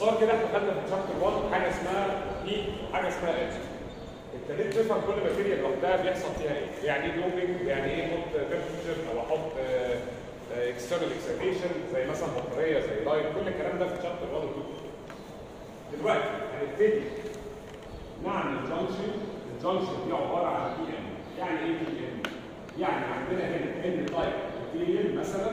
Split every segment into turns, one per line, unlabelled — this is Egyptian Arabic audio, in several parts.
باختصار كده احنا خدنا في شابتر 1 حاجه اسمها هيت وحاجه اسمها ايدج ابتديت تفهم كل ماتيريال لوحدها بيحصل فيها ايه يعني ايه دوبنج يعني ايه احط تمبرتشر او احط اكسترنال اكسيتيشن زي مثلا بطاريه زي لايت كل الكلام ده في شابتر 1 و 2 دلوقتي هنبتدي نعمل جانكشن الجانكشن دي عباره عن بي ام يعني ايه بي ام؟ يعني عندنا هنا ان تايب ماتيريال مثلا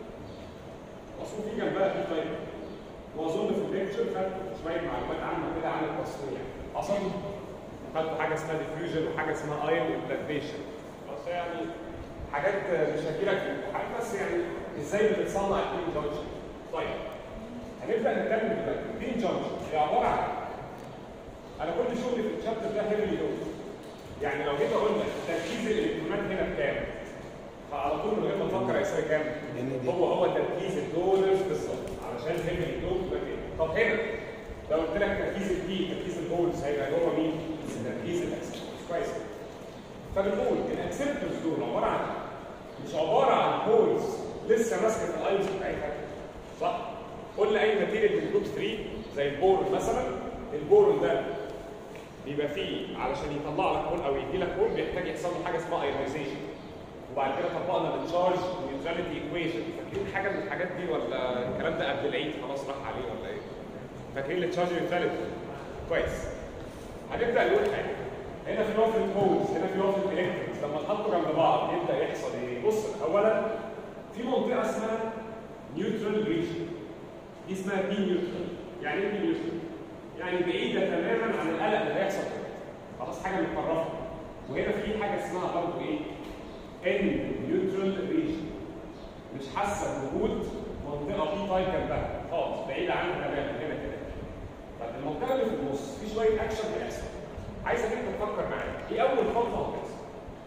مصروف في جنبها بي تايب واظن في الليكتشر خدت شويه معلومات عامه كده عن التصنيع حصل خدت حاجه اسمها ديفيوجن وحاجه اسمها ايون امبلانتيشن بس يعني حاجات مش هجيلك في الامتحان بس يعني ازاي بتتصنع البين جانكشن طيب هنبدا نتكلم دلوقتي البين جانكشن هي عباره عن انا كل شغلي في الشابتر ده هيفلي دوز يعني لو جيت اقول لك تركيز الالكترونات هنا بكام فعلى طول من غير ما تفكر هيساوي كام هو هو تركيز الدونرز بالظبط علشان هيفلي دوز يبقى كده طب هنا لو قلت لك تركيز البي تركيز الهولز هيبقى جوه مين؟ تركيز الاكسبتورز كويس فبنقول الاكسبتورز دول عباره عن مش عباره عن هولز لسه ماسكه في الايونز بتاعتها صح؟ قول لي اي ماتيريال من جروب 3 زي البورون مثلا البورون ده بيبقى فيه علشان يطلع لك هول او يدي لك هول بيحتاج يحصل له حاجه اسمها ايونيزيشن وبعد كده طبقنا التشارج نيوتراليتي ايكويشن فاكرين حاجه من الحاجات دي ولا الكلام ده قبل العيد خلاص راح عليه ولا ايه؟ فاكرين التشارج نيوتراليتي؟ كويس هنبدا نقول حاجه هنا في نقطه الهولز هنا في نقطه الالكترونز لما تحطوا جنب بعض يبدا يحصل ايه؟ بص اولا في منطقه اسمها نيوترال ريجن دي اسمها بي نيوترال يعني ايه بي نيوترال؟ يعني بعيده تماما عن القلق اللي هيحصل كده خلاص حاجه متطرفه وهنا في حاجه اسمها برضه ايه؟ ان نيوترال ريجن مش حاسه بوجود منطقه بي تايب جنبها خالص بعيده عنها تماما هنا كده طب المنطقه اللي في النص في شويه اكشن هيحصل عايزك انت تفكر معايا ايه اول خطوه هتحصل؟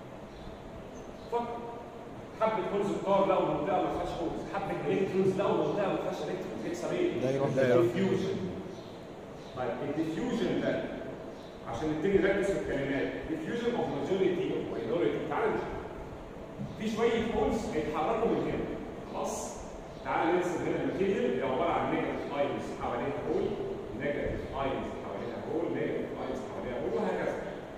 فكر حبه هولز الكار لقوا منطقه ما فيهاش هولز حبه الكترونز لقوا منطقه ما فيهاش الكترونز يحصل ايه؟
دايرة دايرة.
ديفيوجن طيب الديفيوجن ده عشان نبتدي نركز في الكلمات ديفيوجن اوف ماجوريتي اوف ماينوريتي تعالى نشوف في شويه هولز هيتحركوا من هنا خلاص تعالى نرسم هنا الماتيريال اللي عباره عن نيجاتيف ايونز حواليها هول نيجاتيف ايونز حواليها هول نيجاتيف ايونز حواليها هول وهكذا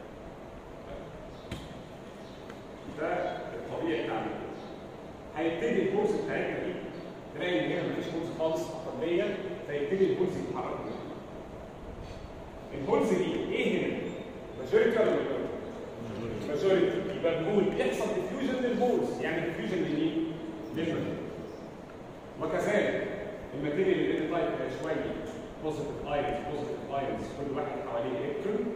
ده الطبيعي بتاع الماتيريال هيبتدي الهولز بتاعتنا دي تلاقي ان هنا مفيش هولز خالص اقليه فيبتدي الهولز يتحركوا منها الهولز دي ايه هنا؟ ماجوريتي ولا ماجوريتي؟ ماجوريتي يبقى بنقول بيحصل ديفيوجن للهولز يعني ديفيوجن لمين؟ للماتيريال وكذلك الماتيريال اللي انت طيب شويه بوزيتيف ايونز بوزيتيف ايونز كل واحد حواليه الكترون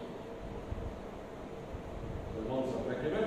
بالمنظر ده كده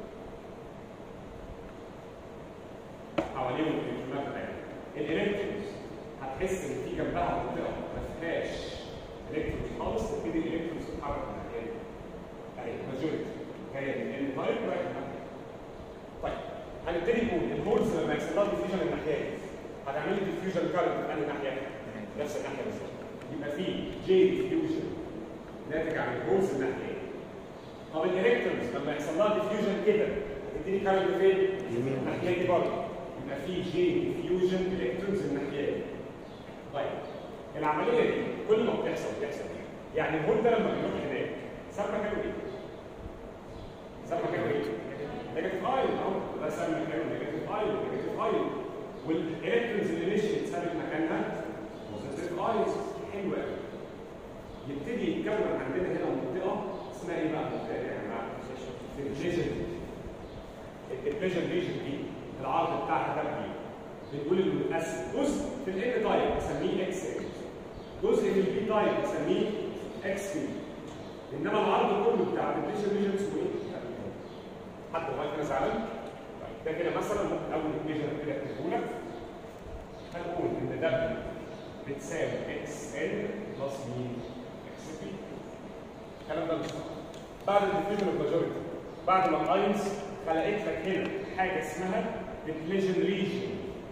حواليهم الالكترونات بتاعتهم الالكترونز هتحس ان في جنبها منطقه ما فيهاش الكترونز خالص تبتدي الالكترونز تتحرك من الناحيه دي اهي ماجوريتي جايه من ان تايب رايح الناحيه طيب هنبتدي نقول الهولز لما يحصل لها ديفيوجن الناحيه دي هتعمل لي ديفيوجن كارنت في انهي ناحيه؟ نفس الناحيه بالظبط يبقى في جي ديفيوجن ناتج عن الهولز الناحيه دي طب الالكترونز لما يحصل لها ديفيوجن كده هتديني كارنت فين؟
يمين.
الناحيه دي برضه يبقى في جي ديفيوجن الكترونز الناحيه دي طيب العمليه دي كل ما بتحصل بيحصل ايه؟ يعني الهول ده لما بيروح هناك ساب مكانه ايه؟ ساب مكانه ايه؟ نيجاتيف ايون اهو ده ساب مكانه نيجاتيف ايون نيجاتيف ايون والالكترونز اللي مشيت سابت مكانها بوزيتيف ايونز حلو قوي يبتدي يتكون عندنا هنا منطقه اسمها ايه بقى المنطقه دي يا جماعه؟ البليجن البليجن ريجن دي العرض بتاعها ده كبير بنقول انه متقسم جزء في الان تايب بسميه اكس ال جزء في البي تايب بسميه اكس بي انما العرض كله بتاع البليجن ريجن اسمه ايه؟ حد لغايه كده زعلان؟ طيب ده كده مثلا ممكن اول ايكويشن كده اكتبه لك هنقول ان دبليو بتساوي اكس ال بلس مين؟ اكس بي الكلام ده مش صح بعد الديفيوجن اوف ماجوريتي بعد ما الاينز خلقت لك هنا حاجه اسمها ديبليجن ريجن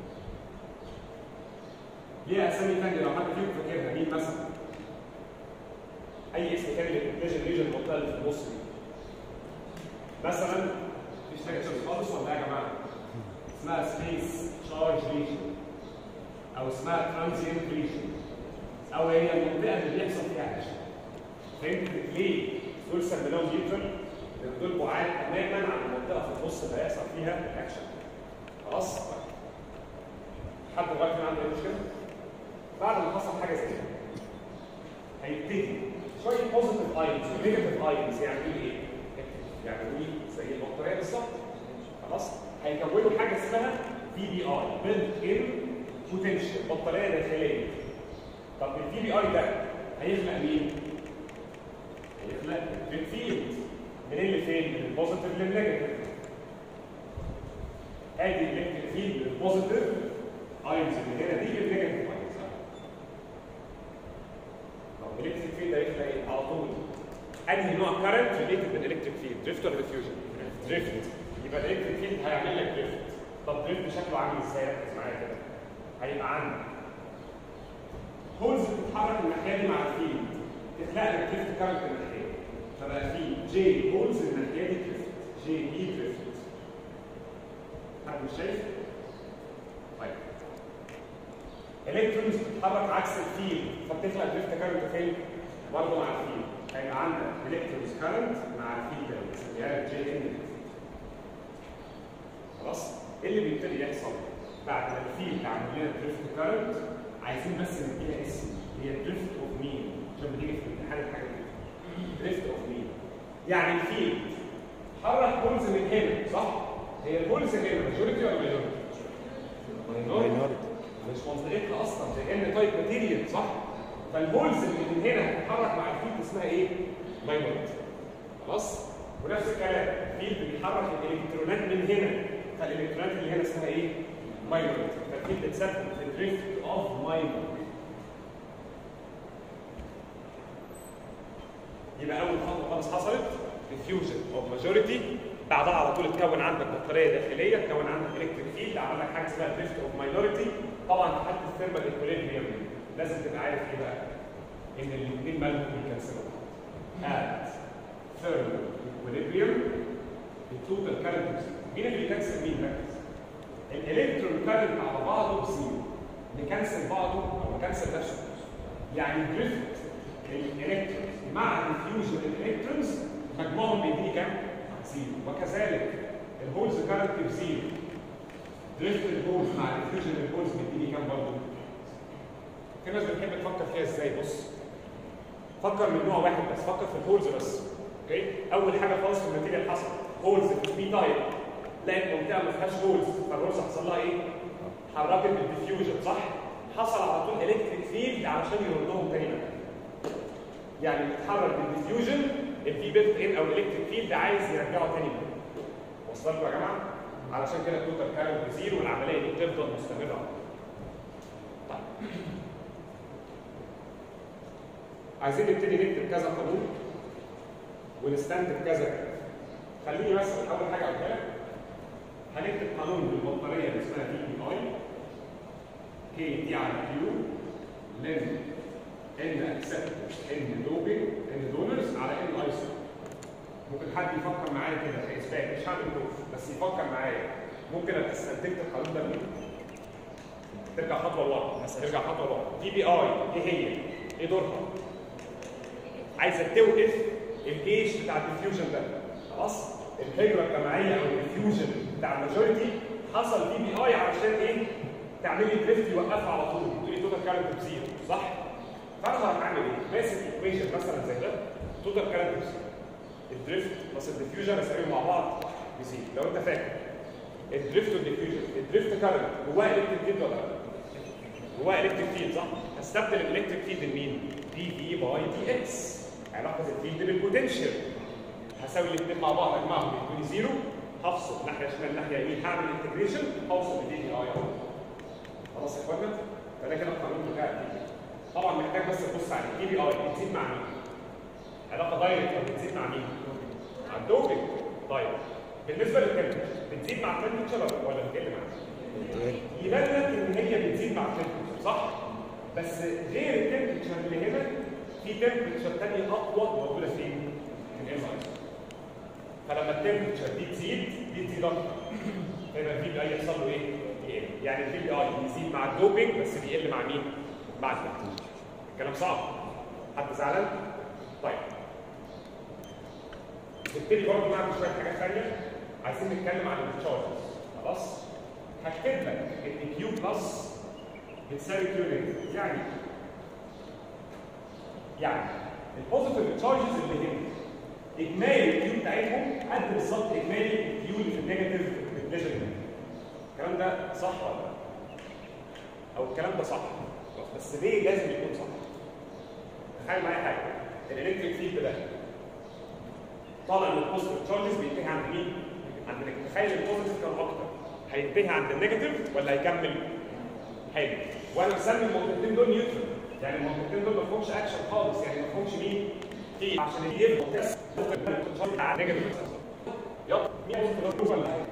ليها اسامي ثانيه لو حد فيكم فاكرها مين مثلا؟ اي اسم تاني للديبليجن ريجن المنطقه اللي في النص دي مثلا مفيش حاجه تشارج خالص ولا إيه يا جماعه؟ اسمها سبيس تشارج ريجن او اسمها ترانزيانت ريجن او او هي المنطقه اللي بيحصل فيها اكشن فهمت ليه دول سميناهم نيوترال لان دول بعاد تماما عن المنطقه في النص اللي هيحصل فيها الاكشن خلاص حد دلوقتي عنده اي مشكله بعد ما حصل حاجه زي كده هيبتدي شويه بوزيتيف ايونز ونيجاتيف ايونز يعملوا ايه؟ يعملوا لي زي البطاريه بالظبط خلاص هيكونوا حاجه اسمها في بي اي بيلد ان بوتنشال بطاريه داخليه طب الفي بي اي ده هيخلق مين؟ هيخلق فيلد منين لفين؟ من البوزيتيف للنيجاتيف ادي الالكتريك فيلد البوزيتيف ايونز اللي هنا دي النيجاتيف ايونز طب الالكتريك فيلد هيخلق ايه؟ على طول انهي نوع كارنت ريليتد بالالكتريك فيلد دريفت ولا ديفيوجن؟ دريفت يبقى الالكتريك فيلد هيعمل لك دريفت طب دريفت شكله عامل ازاي؟ ركز معايا كده هيبقى عندك هولز بتتحرك الناحيه دي مع الفيلد تخلق لك دريفت كارنت الناحيه فبقى في جي هولز الناحيه دي دريفت جي بي دريفت حد مش شايف؟ طيب الكترونز بتتحرك عكس الفيلد فبتخلق دريفت كارنت فين؟ برضه مع الفيلد هيبقى عندك الكترونز كارنت مع الفيلد اللي بنسميها جي ان خلاص؟ ايه اللي بيبتدي يحصل؟ بعد ما الفيلد عمل لنا دريفت كارنت عايزين بس نديها اسم هي دريفت اوف مين عشان بتيجي في الامتحان الحاجه دي دريفت اوف مين يعني الفيلد حرك هولز من هنا صح؟ هي الهولز هنا ماجوريتي ولا ماينورتي؟ ماينورتي مش منطقتها اصلا زي ان تايب ماتيريال صح؟ فالهولز اللي من هنا هتتحرك مع الفيلد اسمها ايه؟ ماينورتي خلاص؟ ونفس الكلام الفيلد بيحرك الالكترونات من هنا فالالكترونات اللي هنا اسمها ايه؟ ماينورتي فالفيلد اتثبت في دريفت اوف ماينورتي يبقى اول خطوه خالص حصلت ديفيوجن اوف ماجوريتي بعدها على طول اتكون عندك بطاريه داخليه اتكون عندك الكتريك فيلد عمل لك حاجه اسمها دريفت اوف ماينورتي طبعا في حاله الثيرمال ايكوليبريم لازم تبقى عارف ايه بقى ان الاثنين مالهم بيكنسلوا at thermal equilibrium التوتال كارنت مين اللي بيكنسل مين ركز الالكترون كارنت على بعضه بزيرو نكنسل بعضه او نكنسل نفسه يعني دريفت الالكترونز مع ديفيوجن الالكترونز مجموعهم بيديني كام؟ زيرو وكذلك الهولز كارنت بزيرو دريفت الهولز مع ديفيوجن الهولز بيديني كام برضه؟ في ناس بتحب تفكر فيها ازاي بص فكر من نوع واحد بس فكر في الهولز بس اوكي اول حاجه خالص في الماتيريال حصل هولز في البي تايب لقيت منطقه ما فيهاش هولز فالهولز حصل لها ايه؟ حركت بالديفيوجن صح؟ حصل على طول الكتريك فيلد علشان يردهم تاني مكان يعني بيتحرك بالديفيوجن الفي بيلت ان او الالكتريك فيلد عايز يرجعه تاني مكان وصلت يا جماعه؟ علشان كده التوتال كارنت بزيرو والعمليه دي بتفضل مستمره طيب عايزين نبتدي نكتب كذا قانون ونستنتج كذا خليني مثلا اول حاجه اقولها لك هنكتب قانون بالبطاريه اللي اسمها في بي اي كي دي على كيو لن ان اكسبت ان دوبنج ان دونرز على ان ايسو ممكن حد يفكر معايا كده في اثبات مش هعمل بروف بس يفكر معايا ممكن ابقى استنتجت القانون ده منين؟ ترجع خطوه لورا ترجع خطوه لورا دي بي اي ايه هي؟ ايه دورها؟ عايزه توقف الجيش بتاع الديفيوجن ده خلاص؟ الهجره الجماعيه او الديفيوجن بتاع الماجوريتي حصل دي بي اي علشان ايه؟ تعمل لي دريفت يوقفها على طول تقول لي توتال كارنت بزيرو صح؟ فانا هروح اعمل ايه؟ ماسك ايكويشن مثلا زي ده توتال كارنت بزيرو الدريفت بلس الديفيوجن اسويهم مع بعض بزيرو لو انت فاكر الدريفت والديفيوجن الدريفت كارنت جواه الكتريك فيلد ولا لا؟ جواه الكتريك فيلد صح؟ هستبدل الالكتريك فيلد لمين؟ دي في باي دي اكس علاقه الفيلد بالبوتنشال هساوي الاثنين مع بعض اجمعهم يدوني زيرو هفصل ناحيه شمال ناحيه يمين هعمل انتجريشن هوصل لدي دي اي خلاص يا اخوانا؟ فده كده القانون بتاعي طبعا محتاج بس تبص على الدي بي اي بتزيد مع مين؟ علاقه دايركت ولا بتزيد مع مين؟ مع الدوبنج طيب بالنسبه للتمبرتشر بتزيد مع التمبرتشر ولا بتقل معاه؟ يبان لك ان هي بتزيد مع التمبرتشر صح؟ بس غير التمبرتشر اللي هنا في تمبرتشر ثانيه اقوى موجوده فين؟ في الام اي فلما التمبرتشر دي تزيد دي تزيد اكتر يبقى الفي بي اي يحصل له ايه؟ يقل يعني الفي بي اي بيزيد مع الدوبنج بس بيقل مع مين؟ مع التمبرتشر الكلام صعب حد زعلان؟ طيب نبتدي برضه نعمل شويه حاجات ثانيه عايزين نتكلم عن التشارجز خلاص؟ هكتب لك ان كيو بلس بتساوي كيو نيجاتيف يعني يعني البوزيتيف تشارجز اللي هنا اجمالي الكيو بتاعتهم قد بالظبط اجمالي الكيو اللي في النيجاتيف بليجر الكلام ده صح ولا لا؟ او الكلام ده صح بس ليه لازم يكون صح؟ تخيل معايا حاجه الالكتريك فيلد ده طالع من البوزيتيف تشارجز بينتهي عند مين؟ عند النيجاتيف تخيل البوزيتيف كانوا اكتر هينتهي عند النيجاتيف ولا هيكمل؟ حلو وانا مسمي المنطقتين دول نيوترال يعني المنطقتين دول ما فيهمش اكشن خالص يعني ما فيهمش مين؟ في عشان يجيب بس على نيجاتيف يلا مين بوزيتيف ولا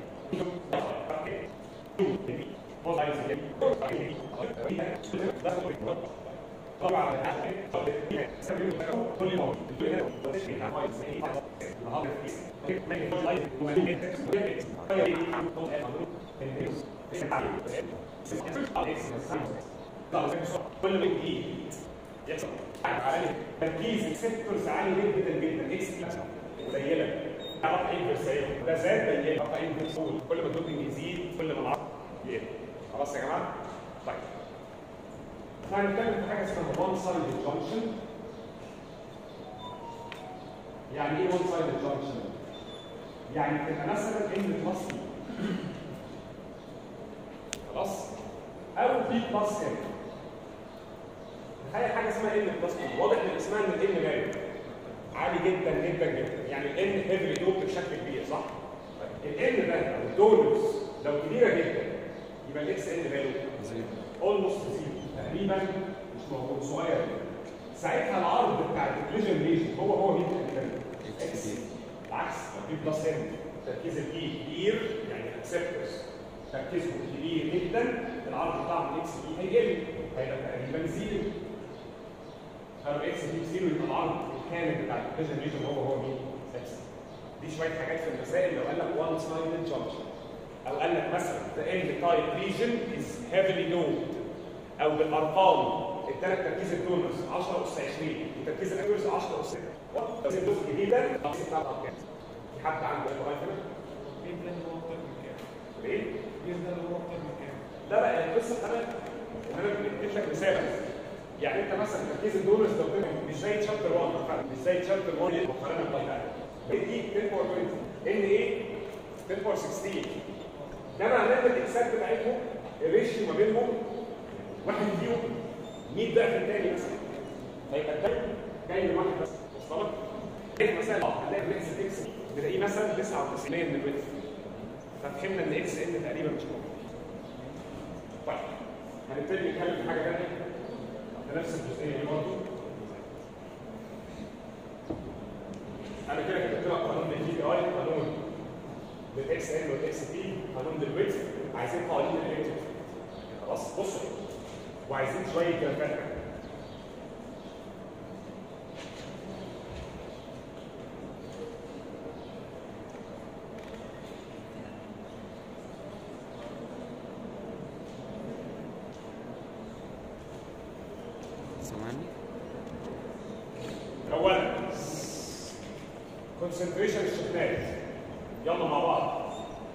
طبعا كل ما يجي يحصل تركيز السيكتورز عالي جدا جدا اكس قليله رفع انفرس ده زاد ده رفع انفرس كل ما الدوبنج يزيد كل ما العرض يقل خلاص يا جماعه؟ طيب هنتكلم في حاجه اسمها وان سايد جانكشن يعني ايه وان سايد جانكشن؟ يعني تبقى مثلا ان بلس خلاص؟ او بي بلس ان تخيل حاجه اسمها ان بلس واضح من اسمها ان الان غالي عالي جدا جدا جدا يعني الان هيفلي دوب بشكل كبير صح؟ طيب الان ده او الدونرز لو كبيره جدا يبقى الاكس ان ماله؟ اولموست زيرو تقريبا مش موجود صغير ساعتها العرض بتاع الكوليجن ريجن هو هو مين تقريبا؟ اكس العكس لو في بلس ان تركيز الاي كبير يعني اكسبترز تركيزه كبير جدا العرض بتاع الاكس اي هيقل هيبقى تقريبا زيرو لو اكس دي زيرو يبقى العرض الكامل بتاع الكوليجن ريجن هو هو مين؟ اكس دي شويه حاجات في المسائل لو قال لك وان سايد جانكشن او قال لك مثلا the end type region is heavily known او بالارقام الثلاث تركيز الدونرز 10 اس 20 وتركيز الاكتورز 10 اس لو سيب دوز جديده في حد عنده لغايه هنا؟
مين ده اللي هو اكتر من كام؟
ليه؟
مين ده اللي هو اكتر من كام؟
لا لا القصه كمان ان انا بديت لك مثال يعني انت مثلا تركيز الدونرز لو كده مش زي تشابتر 1 مش زي تشابتر 1 مقارنه بتاعتها دي 10 باور 20 ان ايه 10 باور 16 ده معناه ان الاكسات بتاعتهم الريشيو ما بينهم واحد فيهم 100 ضعف الثاني مثلا هيبقى الدم جاي من واحد بس وصل لك؟ مثلا هنلاقي الاكس اكس بنلاقيه مثلا 99 من الويت ففهمنا ان اكس ان تقريبا مش موجود طيب هنبتدي نتكلم في حاجه ثانيه في نفس الجزئيه دي برضه انا كده كتبت لك قانون الجي بي اي قانون للاكس ان والاكس بي قانون للويت عايزين قوانين الالكتريك خلاص بصوا وعايزين شويه جرافات
سامعني؟
اولا كونسنتريشن الشحنات يلا مع بعض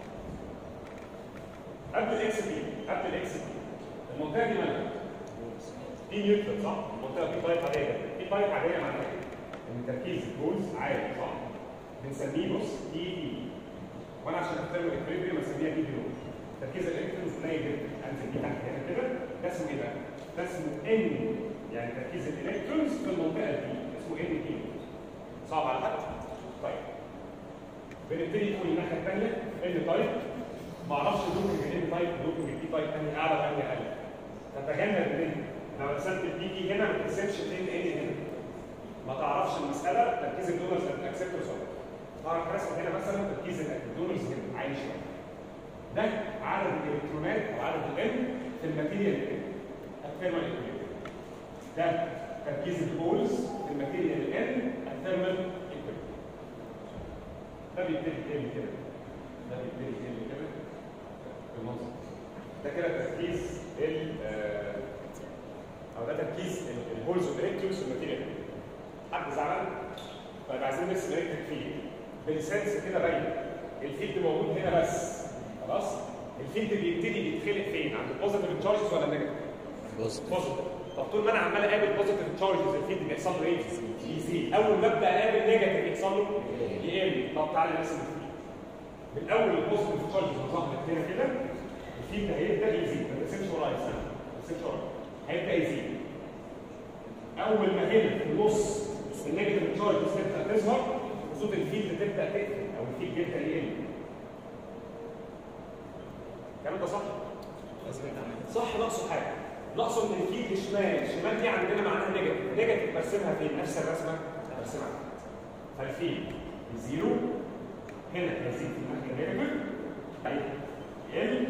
قبل الاكس بي قبل الاكس بي المنطقه دي مالها؟ دي نيوترال صح؟ المنطقه دي بايب عاديه دي بايب عاديه معناها ايه؟ ان تركيز الجولز عالي صح؟ بنسميه بص دي دي وانا عشان اختار الاكويليبريم اسميها دي دي تركيز الالكترونز قليل جدا انزل دي تحت هنا كده ده اسمه ايه بقى؟ ده اسمه ان يعني تركيز الالكترونز في المنطقه دي اسمه ان دي صعب على حد؟ طيب بنبتدي نقول الناحيه الثانيه ان تايب ما اعرفش دوبنج ان تايب دوبنج دي تايب ثانيه اعلى ثانيه اقل تتجنب ان لو رسمت الدي دي هنا ما ترسمش ان ان هنا ما تعرفش المساله تركيز الدونرز اكسبتورز ولا تعرف رسم هنا مثلا تركيز الدونرز هنا عالي شويه ده عدد الالكترونات او عدد الان في الماتيريال الثيرمال ايكويليبريم ده تركيز البولز في الماتيريال ان الثيرمال ايكويليبريم ده بيبتدي يقل كده ده بيبتدي يقل كده بالمنظر ده كده تركيز ال آه، او ده ده تركيز ال- الهولز والالكترونز في الماتيريال حد زعلان؟ طيب عايزين نرسم الكتريك فيلد بالسنس كده باين الفيلد موجود هنا بس خلاص الفيلد بيبتدي بيتخلق فين عند البوزيتيف تشارجز ولا النيجاتيف بوزيتيف طب طول ما انا عمال اقابل بوزيتيف تشارجز الفيلد بيحصل له ايه يزيد اول ما ابدا اقابل نيجاتيف يحصل له يقل طب تعالى نرسم الفيلد من اول البوزيتيف تشارجز ما ظهرت هنا كده الفيلد هيبدا يزيد ما ترسمش ورايا استنى ما ترسمش ورايا هيبدا يزيد اول ما هنا في النص النيجاتيف تشارجز تبدا تظهر خطوط الفيلد تبدا تقفل او الفيلد يبدا يقل الكلام ده صح؟ صح ناقصه حاجه ناقصه ان الفيلد شمال الشمال دي عندنا معناها نيجاتيف نيجاتيف برسمها فين نفس الرسمه برسمها فالفيلد زيرو هنا هيزيد في الناحيه النيجاتيف طيب يقل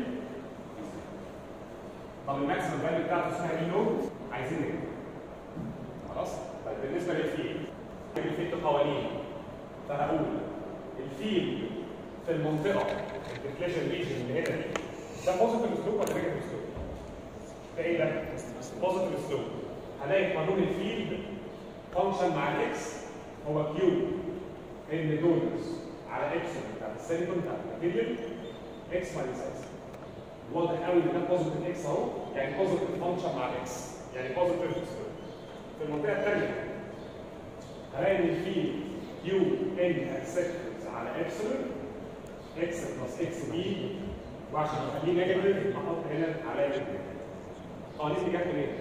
طب الماكسيمم فاليو بتاعته اسمها ايه نود عايزين نيجاتيف خلاص طيب بالنسبه للفيلد الفيلد قوانين فهقول الفيلد في المنطقه الديفليشن ريجن اللي هنا دي ده بوزيتيف سلوب ولا نيجاتيف سلوب؟ ده ايه ده؟ بوزيتيف سلوب هلاقي قانون الفيلد فانكشن مع الاكس هو كيو ان دونرز على اكس بتاع السيليكون بتاع الماتيريال اكس ماينس اكس واضح قوي ان ده بوزيتيف اكس اهو يعني بوزيتيف فانكشن مع الاكس يعني بوزيتيف سلوب في المنطقه الثانيه هلاقي ان الفيلد كيو ان اكسبتنس على ابسلون اكس بلس اكس بي وعشان اخليه نيجاتيف احط هنا علامه نيجاتيف. قوانين دي جت منين؟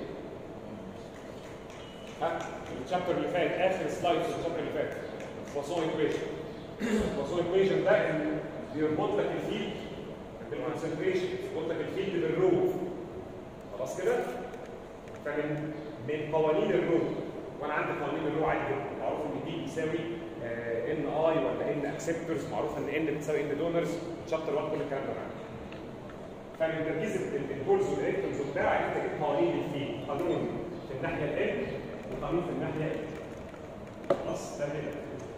ها الشابتر اللي فات اخر سلايد في الشابتر اللي فات بوسون ايكويشن بوسون ايكويشن ده ان بيربط لك الفيلد بالكونسنتريشن بيربط لك الفيلد بالرو خلاص كده؟ فمن من قوانين الرو وانا عندي قوانين الرو عادي جدا معروف ان دي بيساوي ان اي ولا ان اكسبتورز معروف ان ان بتساوي ان دونرز شابتر 1 كل الكلام ده معانا فمن تركيز البولز والالكترونز وبتاع عرفت اجيب قوانين الفيلد قانون في الناحيه ال وقانون في الناحيه ال خلاص ده كده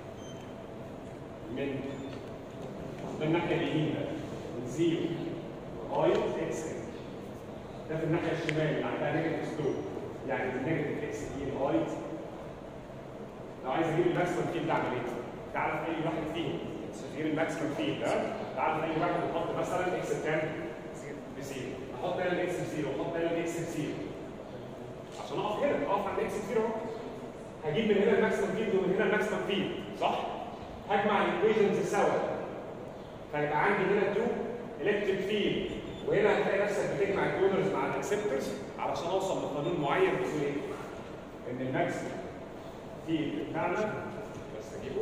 من من الناحيه اليمين ده من زيرو لغايه اكس ده في الناحيه الشمال اللي عندها نيجاتيف سلوب يعني من نيجاتيف اكس دي لغايه لو عايز اجيب الماكسيمم فيلد اعمل ايه؟ تعالى في اي واحد فيهم تجيب الماكسيمم فيلد ده تعالى في اي واحد نحط مثلا اكس بكام؟ بزيرو احط هنا الاكس بزيرو واحط هنا الاكس بزيرو عشان اقف هنا اقف عند اكس بزيرو اهو هجيب من هنا الماكسيمم فيلد ومن هنا الماكسيمم فيلد صح؟ هجمع الايكويشنز سوا فيبقى عندي هنا 2 الكتريك فيلد وهنا هتلاقي نفسك بتجمع الدونرز مع الاكسبتورز علشان اوصل لقانون معين بيقول ايه؟ ان الماكسيمم فيلد بتاعنا بس اجيبه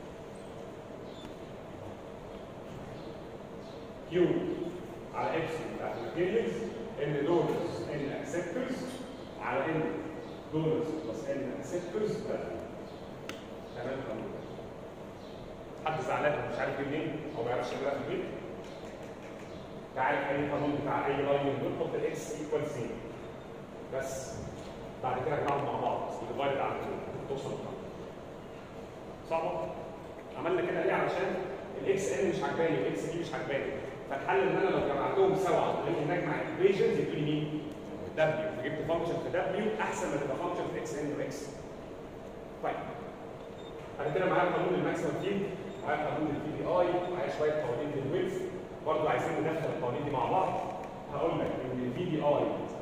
كيو على اكس بتاعت الماتيريالز ان دونرز ان اكسبتورز على ان دونرز بلس ان اكسبتورز ده تمام قانون حد زعلان مش عارف منين او ما يعرفش يعملها في البيت تعرف اي قانون بتاع اي لاين من دول حط الاكس ايكوال زيرو بس بعد كده نجمعهم مع بعض ديفايد على طول توصل للقانون صعبه عملنا كده ليه علشان الاكس ان مش عجباني والاكس دي مش عجباني فالحل ان انا لو جمعتهم سوا عن طريق ان اجمع الايكويشنز يدوني مين؟ دبليو فجبت فانكشن في دبليو احسن ما تبقى فانكشن في اكس ان واكس طيب بعد كده معايا قانون الماكسيمم فيلد معايا قانون البي بي اي معايا شويه قوانين للويلز برضه عايزين ندخل القوانين دي مع بعض هقول لك ان البي بي اي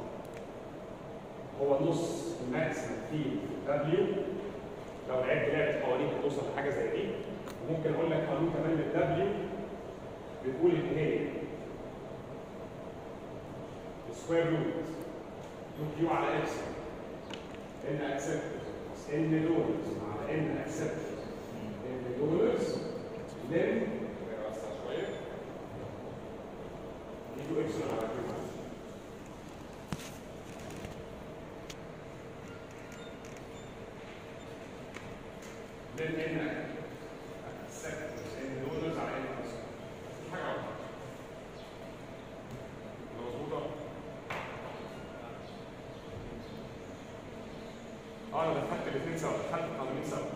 هو نص الماكسيمم فيلد دبليو لو لعبت لعبه قوانين هتوصل لحاجه زي دي وممكن اقول لك قانون كمان للدبليو بتقول ان هي سكوير روت 2 كيو على اكس ان اكسبتورز ان دولارز على ان اكسبتورز ان دولارز لن شويه يجوا اكسلون على كيو لن ان اكسبتورز ان دولارز على ان اكسبتورز حاجه واحده مظبوطه اه انا دخلت الاثنين سوا دخلت القانونين سوا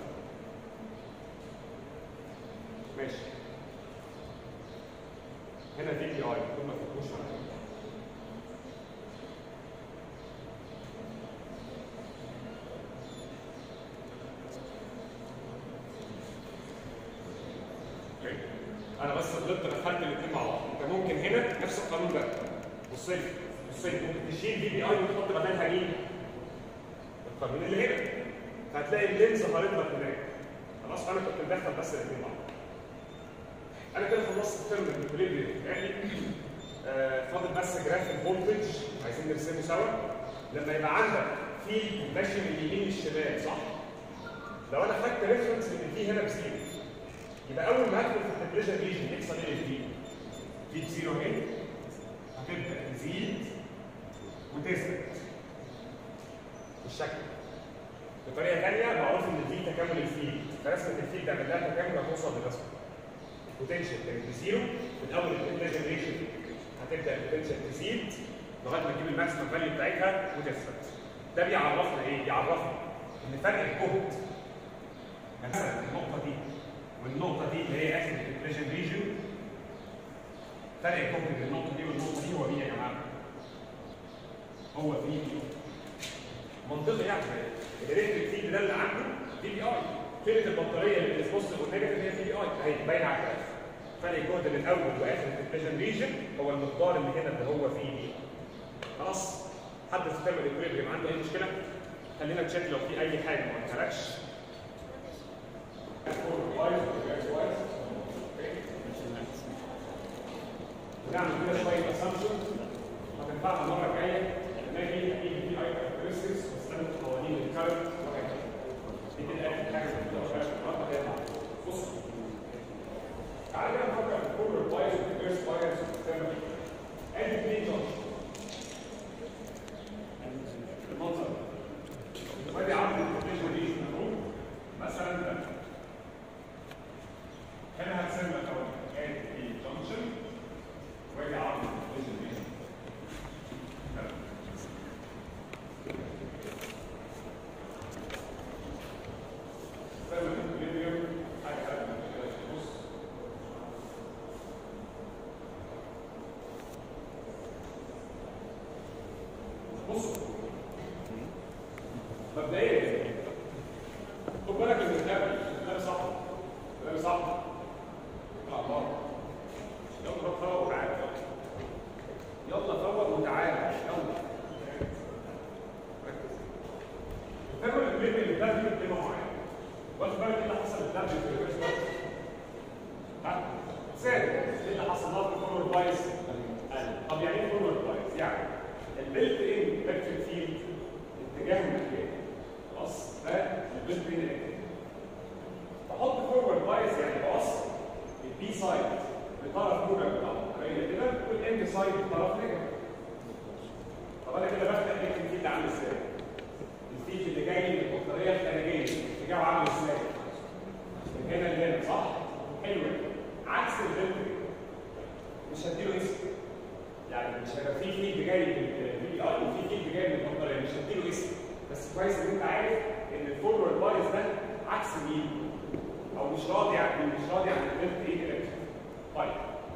ماشي هنا دي بي اي دول ما تفكوش معايا انا بس غلطت دخلت الاثنين مع بعض انت ممكن هنا نفس القانون ده بص لي بص لي ممكن تشيل دي بي اي وتحط بدلها مين؟ القانون اللي هنا فهتلاقي اللينز ظهرت لك هناك خلاص فانا كنت مدخل بس الاثنين مع بعض انا كده خلصت الترم الاكوليبريم بتاعي آه فاضل بس جراف الفولتج عايزين نرسمه سوا لما يبقى عندك في ماشي من اليمين للشمال صح؟ لو انا خدت ريفرنس ان الفي هنا بزيرو يبقى اول ما هدخل في التمبريتشر ريجن يحصل ايه للفي؟ في بزيرو اهي هتبدا تزيد وتثبت بالشكل بطريقه ثانيه معروف ان الفي تكامل الفيل فرسمه الفيل ده لها تكامل هتوصل للرسمه البوتنشال كانت بزيرو من اول الانترنال جنريشن هتبدا البوتنشال تزيد لغايه ما تجيب الماكسيمم فاليو بتاعتها وتثبت ده بيعرفنا ايه؟ بيعرفنا ان فرق الجهد مثلا النقطه دي والنقطه دي اللي هي اخر الانترنال ريجن فرق الجهد بين النقطه دي والنقطه دي هو مين يا جماعه؟ هو في منطقي يعني الالكتريك فيلد ده اللي عنده دي بي اي قيمه البطاريه اللي بتبص والنيجاتيف هي دي بي اي اهي باينه على الجراف فرق الجهد من اول واخر الانترنال ريجن هو المقدار اللي هنا اللي هو فيه دي خلاص حد في ترم الاكويبريم عنده اي مشكله خلينا نشيك لو في اي حاجه ما قلتهالكش نعمل كده شويه اسامبشن هتنفعنا المره الجايه نلاقي اي في اي كاركترستكس واستخدم قوانين الكارت وهكذا دي كده اخر حاجه في النهارده بص تعالى كده نفكر في كل بايز والريفرس بايز والسيستم ادي اثنين جانكشن المنظر ده وادي عرض الكونديشن دي مثلا ده هنا هتسمى الاول ادي في جانكشن وادي عرض الكونديشن دي مبدئيا خد بالك من الكتاب ده صح ده صح اطلع بره يلا فوق وتعالى يلا فوق وتعالى يلا ركز الكتاب اللي اللي ده دي كلمه معينه واخد بالك ايه اللي حصل للدم في الريفرس ها ثاني ايه اللي حصل له في الفورورد بايس طب يعني ايه فورورد بايس يعني البيلت ان الكتريك فيلد اتجاه المكان خلاص ده البيلت ان الكتريك بحط فورورد بايس يعني بوصل البي سايد بطرف موجب بتاع الطريقه كده والاند سايد بطرف نيجاتيف طب انا كده بفتح الكتريك فيلد عامل ازاي؟ الفيلد اللي جاي من البطاريه الخارجيه اتجاهه عامل ازاي؟ من هنا لهنا صح؟ حلو عكس البيلت مش هديله اسم يعني مش هيبقى في فيلد جاي من الفي اي وفي فيلد جاي من البطاريه مش هديله اسم بس كويس ان انت عارف ان الفورورد بايس ده عكس مين او مش راضي عن مش راضي عن البيلت ايه الكتريك طيب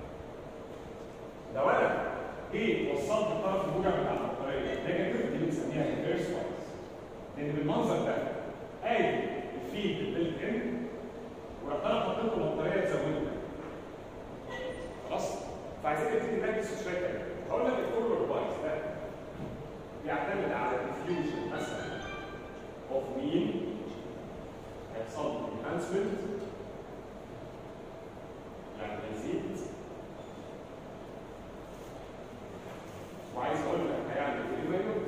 لو انا جيت وصلت الطرف الموجب بتاع البطاريه نيجاتيف دي بنسميها ريفيرس بايس لان بالمنظر ده ادي الفيلد البيلت ان ورحت انا حطيت له بطاريه تزودها خلاص فعايزين نبتدي نركز شويه كده هقول لك الفورورد بايس ده بيعتمد على الديفيوجن مثلا اوف مين هيحصل له انهانسمنت يعني هيزيد وعايز اقول لك هيعمل ايه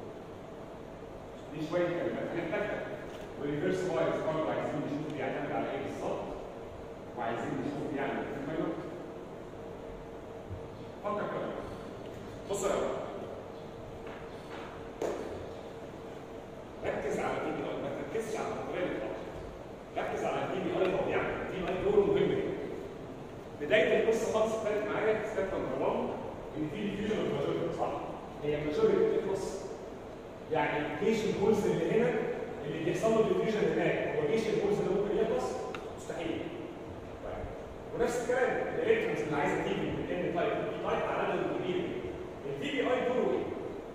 دي شويه كلمات هنحتاجها والريفرس بايس برضه عايزين نشوف بيعتمد على ايه بالظبط وعايزين نشوف بيعمل ايه فكر كده بص يا رب ركز على الدي بي اي ما تركزش على الطريقه اللي ركز على الدي بي اي هو بيعمل الدي بي اي دوره مهم جدا بدايه القصه خالص ابتدت معايا ستيب نمبر 1 ان في ديفيوجن اوف ماجوريتي صح؟ هي الماجوريتي بتخلص يعني جيش الجولز اللي هنا اللي بيحصل له ديفيوجن هناك هو جيش الجولز ده ممكن يخلص؟ مستحيل طيب ونفس الكلام الالكترونز اللي عايزه تيجي من ان تايب بي تايب على عدد كبير الدي بي اي دوره ايه؟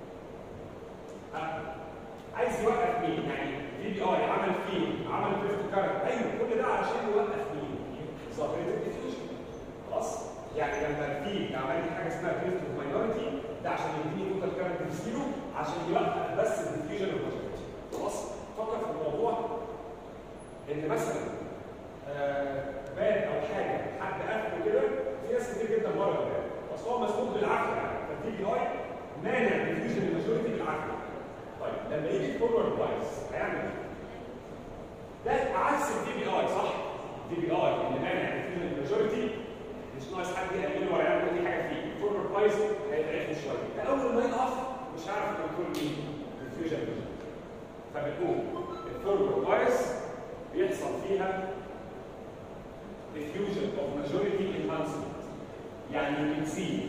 ها عايز يوقف مين؟ يعني دي بي اي عمل فين؟ عمل دريفت كارت ايوه كل ده عشان يوقف مين؟ ظاهره الديفيوجن
اسمها دريفت اوف ماينورتي ده عشان يديني توتال كارنت زيرو عشان يوقف بس الديفيوجن اوف ماجورتي خلاص فكر في الموضوع ان مثلا آه بان او حاجه حد قفله كده في ناس كتير جدا بره البان بس هو مسموح بالعافيه يعني فالدي بي اي مانع ديفيوجن الماجورتي بالعافيه طيب لما يجي الفورورد بايس هيعمل ايه؟ ده عكس الدي بي اي صح؟ الدي بي اي اللي مانع ديفيوجن الماجورتي مش ناقص حد يقلله ولا يعمل اي حاجه فيه الفورورد بايس هيضعفه شويه ده اول ما يقف مش هيعرف كنترول مين؟ الديفيوجن الماجورتي فبنقول الفورورد بايس بيحصل فيها diffusion of majority enhancement يعني بتزيد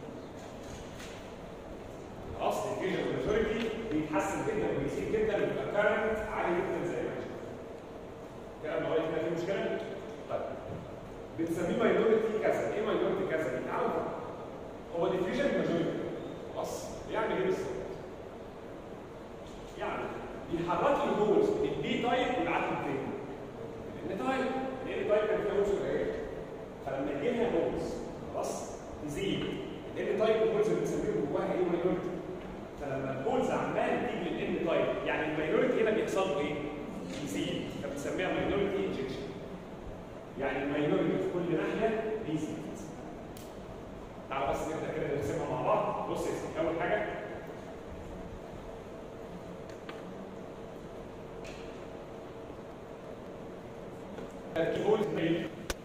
خلاص diffusion of majority بيتحسن جدا وبيزيد جدا ويبقى current عالي جدا زي ما كده لغايه هنا في مشكله؟ طيب بنسميه ماينورتي كذا ايه ماينورتي كذا دي تعالوا نفكر. هو diffusion of majority خلاص بيعمل ايه بالظبط؟ يعني بيحرك لي هولز من البي تايب ويبعتهم فين؟ الان تايب الان تايب كان فيها هولز قليله فلما يجي لها هولز خلاص تزيد الان تايب الهولز اللي بنسميهم جواها ايه ماينورتي فلما الهولز عمال تيجي للان تايب يعني الماينورتي هنا بيحصل له ايه؟ يزيد فبنسميها ماينورتي انجكشن يعني الماينورتي في كل ناحيه بيزيد تعالوا بس نبدا كده نرسمها مع بعض بص يا سيدي اول حاجه الكيبورد ميل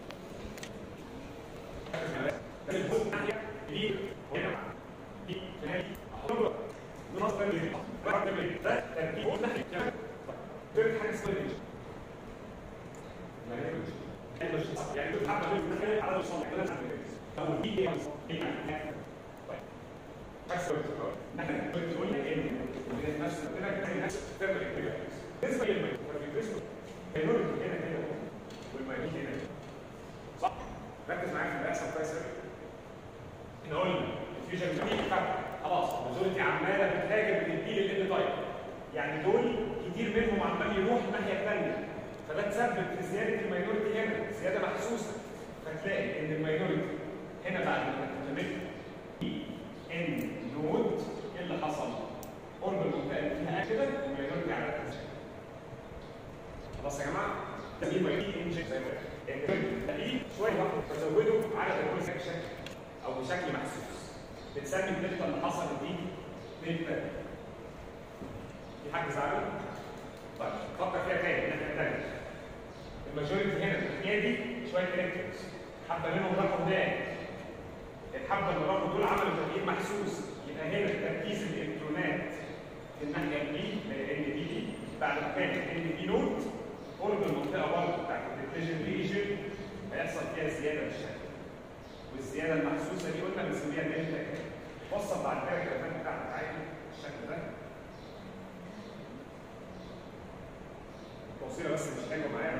الكيبورد ناحيه دي هنا دي هنا احطه نص من بعد من ده الكيبورد ناحيه كده غير حاجه اسمها ايش يعني مش يعني دول حاجه من الناحيه على الصنع كده او دي ايه بس نحن بنقول ان نفس كده نفس تعمل كده بالنسبه للميل المينورتي هنا كده والماينورتي هنا صح ركز معايا في اللي بيحصل كويس قوي احنا قلنا الفيوجن دي فرق خلاص الماجورتي عماله بتهاجم من البي للان تايب يعني دول كتير منهم عمال يروح الناحيه الثانيه فده تسبب في زياده الماينورتي هنا زياده محسوسه فتلاقي ان الماينورتي هنا بعد ما اتكلمت ان نود ايه اللي حصل؟ قرب المنطقه اللي فيها كده الماينورتي عملت خلاص يا جماعه تسميه ماينورتي انجكشن زي ما تلاقيه شويه بزوده عدد الكل سكشن او بشكل محسوس بتسمي الدلتا اللي حصلت دي دلتا في حد زعلان؟ طيب فكر فيها تاني الناحيه الثانيه الماجوريتي هنا الناحيه دي شويه الكترونز حبه منهم راحوا هناك الحبه اللي راحوا دول عملوا تغيير محسوس يبقى هنا تركيز الالكترونات في الناحيه البي ان بي دي بعد ما كانت ان بي نوت قرب المنطقه برضه بتاعت الديفيجن ريجن هيحصل فيها زياده بالشكل والزياده المحسوسه دي قلنا بنسميها دلتا كده وصل بعد كده الكلام بتاعتك عادي بالشكل ده توصيله بس مش حلوه معايا بس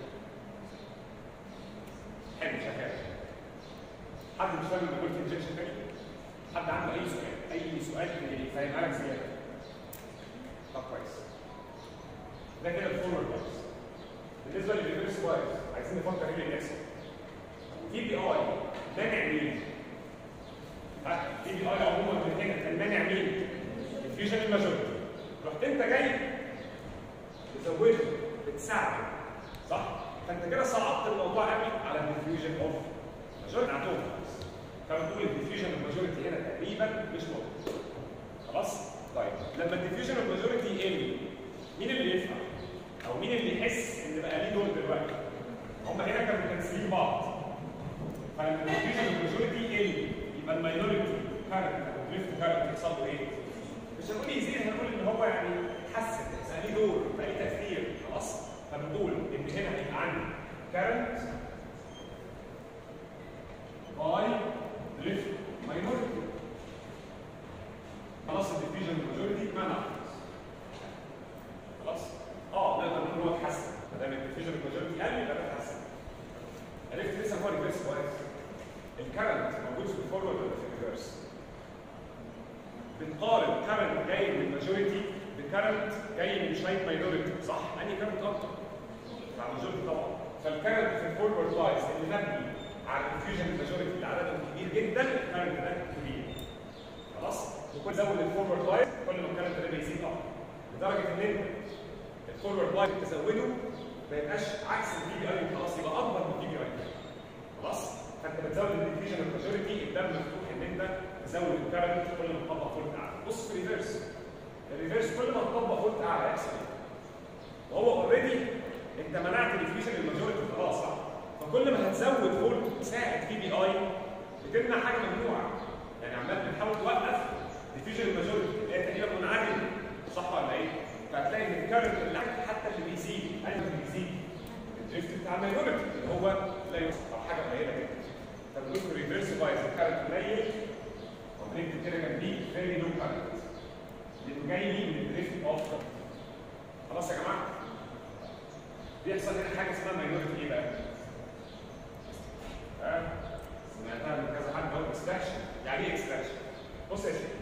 حلو شغال حد مش فاهم الدكتور انجكشن تاني حد عنده اي سؤال اي سؤال يفهمها لك زياده طب كويس ده كده الفورورد بايس بالنسبه للريفرس بايس عايزين نفكر ايه اللي بيحصل تي بي اي مانع مين؟ تي بي اي عموما من هنا كان مانع مين؟ الفيوجن الماجورتي رحت انت جاي تزوده بتساعده صح؟ فانت كده صعبت الموضوع قوي على الديفيوجن اوف ماجورتي عندهم فبتقول الديفيوجن اوف ماجورتي هنا تقريبا مش موجود خلاص؟ طيب لما الديفيوجن اوف ماجورتي يقل مين اللي يفهم؟ او مين اللي يحس ان بقى ليه دور دلوقتي؟ هم هنا كانوا مكنسلين بعض فلما الديفيوجن اوف ماجورتي يقل يبقى الماينورتي كارنت او دريفت كارنت يحصل له ايه؟ مش هنقول يزيد هنقول ان هو يعني يتحسن بقى ليه دور بقى ليه تاثير خلاص؟ فبنقول ان هنا هيبقى عندي كارنت باي دريفت ماينورتي خلاص الديفيوجن ماجورتي منع خلاص؟ اه نقدر نقول هو اتحسن ما دام الديفيوجن ماجورتي قل يبقى اتحسن عرفت لسه هو ريفرس كويس الكرنت موجود في الفورورد ولا في الريفرس بنقارن كرنت جاي من الماجوريتي بكرنت جاي من شويه ماينورتي صح؟ انهي كرنت اكتر؟ بتاع الماجوريتي طبعا فالكرنت في الفورورد بايس اللي مبني على الديفيوجن ماجوريتي اللي عددهم كبير جدا الكرنت ده كبير خلاص وكل زود الفورورد لاين كل ما الكرنت ده بيزيد اكتر لدرجه ان انت الفورورد لاين تزوده ما يبقاش عكس الفي بي اي خلاص يبقى اكبر من الفي بي اي خلاص فانت بتزود الديفيوجن الماجوريتي الدم مفتوح ان انت تزود الكرنت كل ما تطبق فولت اعلى بص في الريفرس الريفرس كل ما تطبق فولت اعلى يحصل ايه؟ وهو اوريدي انت منعت الديفيوجن الماجوريتي خلاص صح؟ فكل ما هتزود فولت تساعد في بي اي بتمنع حاجه ممنوعه يعني عمال بتحاول توقف ديفيوجن الماجوريتي اللي هي تقريبا منعدم صح ولا ايه؟ فهتلاقي ان الكرنت اللي عندك حتى اللي بيزيد اي اللي بيزيد الدريفت بتاع الماجوريتي اللي هو لا يوصل او حاجه قليله جدا فبنقول في ريفرس بايز الكرنت قليل وبنكتب كده جنبيه فيري لو كرنت لانه جاي لي من الدريفت اوف خلاص يا جماعه بيحصل هنا حاجه اسمها ماينورتي ايه بقى؟ ها؟ سمعتها من كذا حد هو اكستراكشن يعني ايه اكستراكشن؟ بص يا سيدي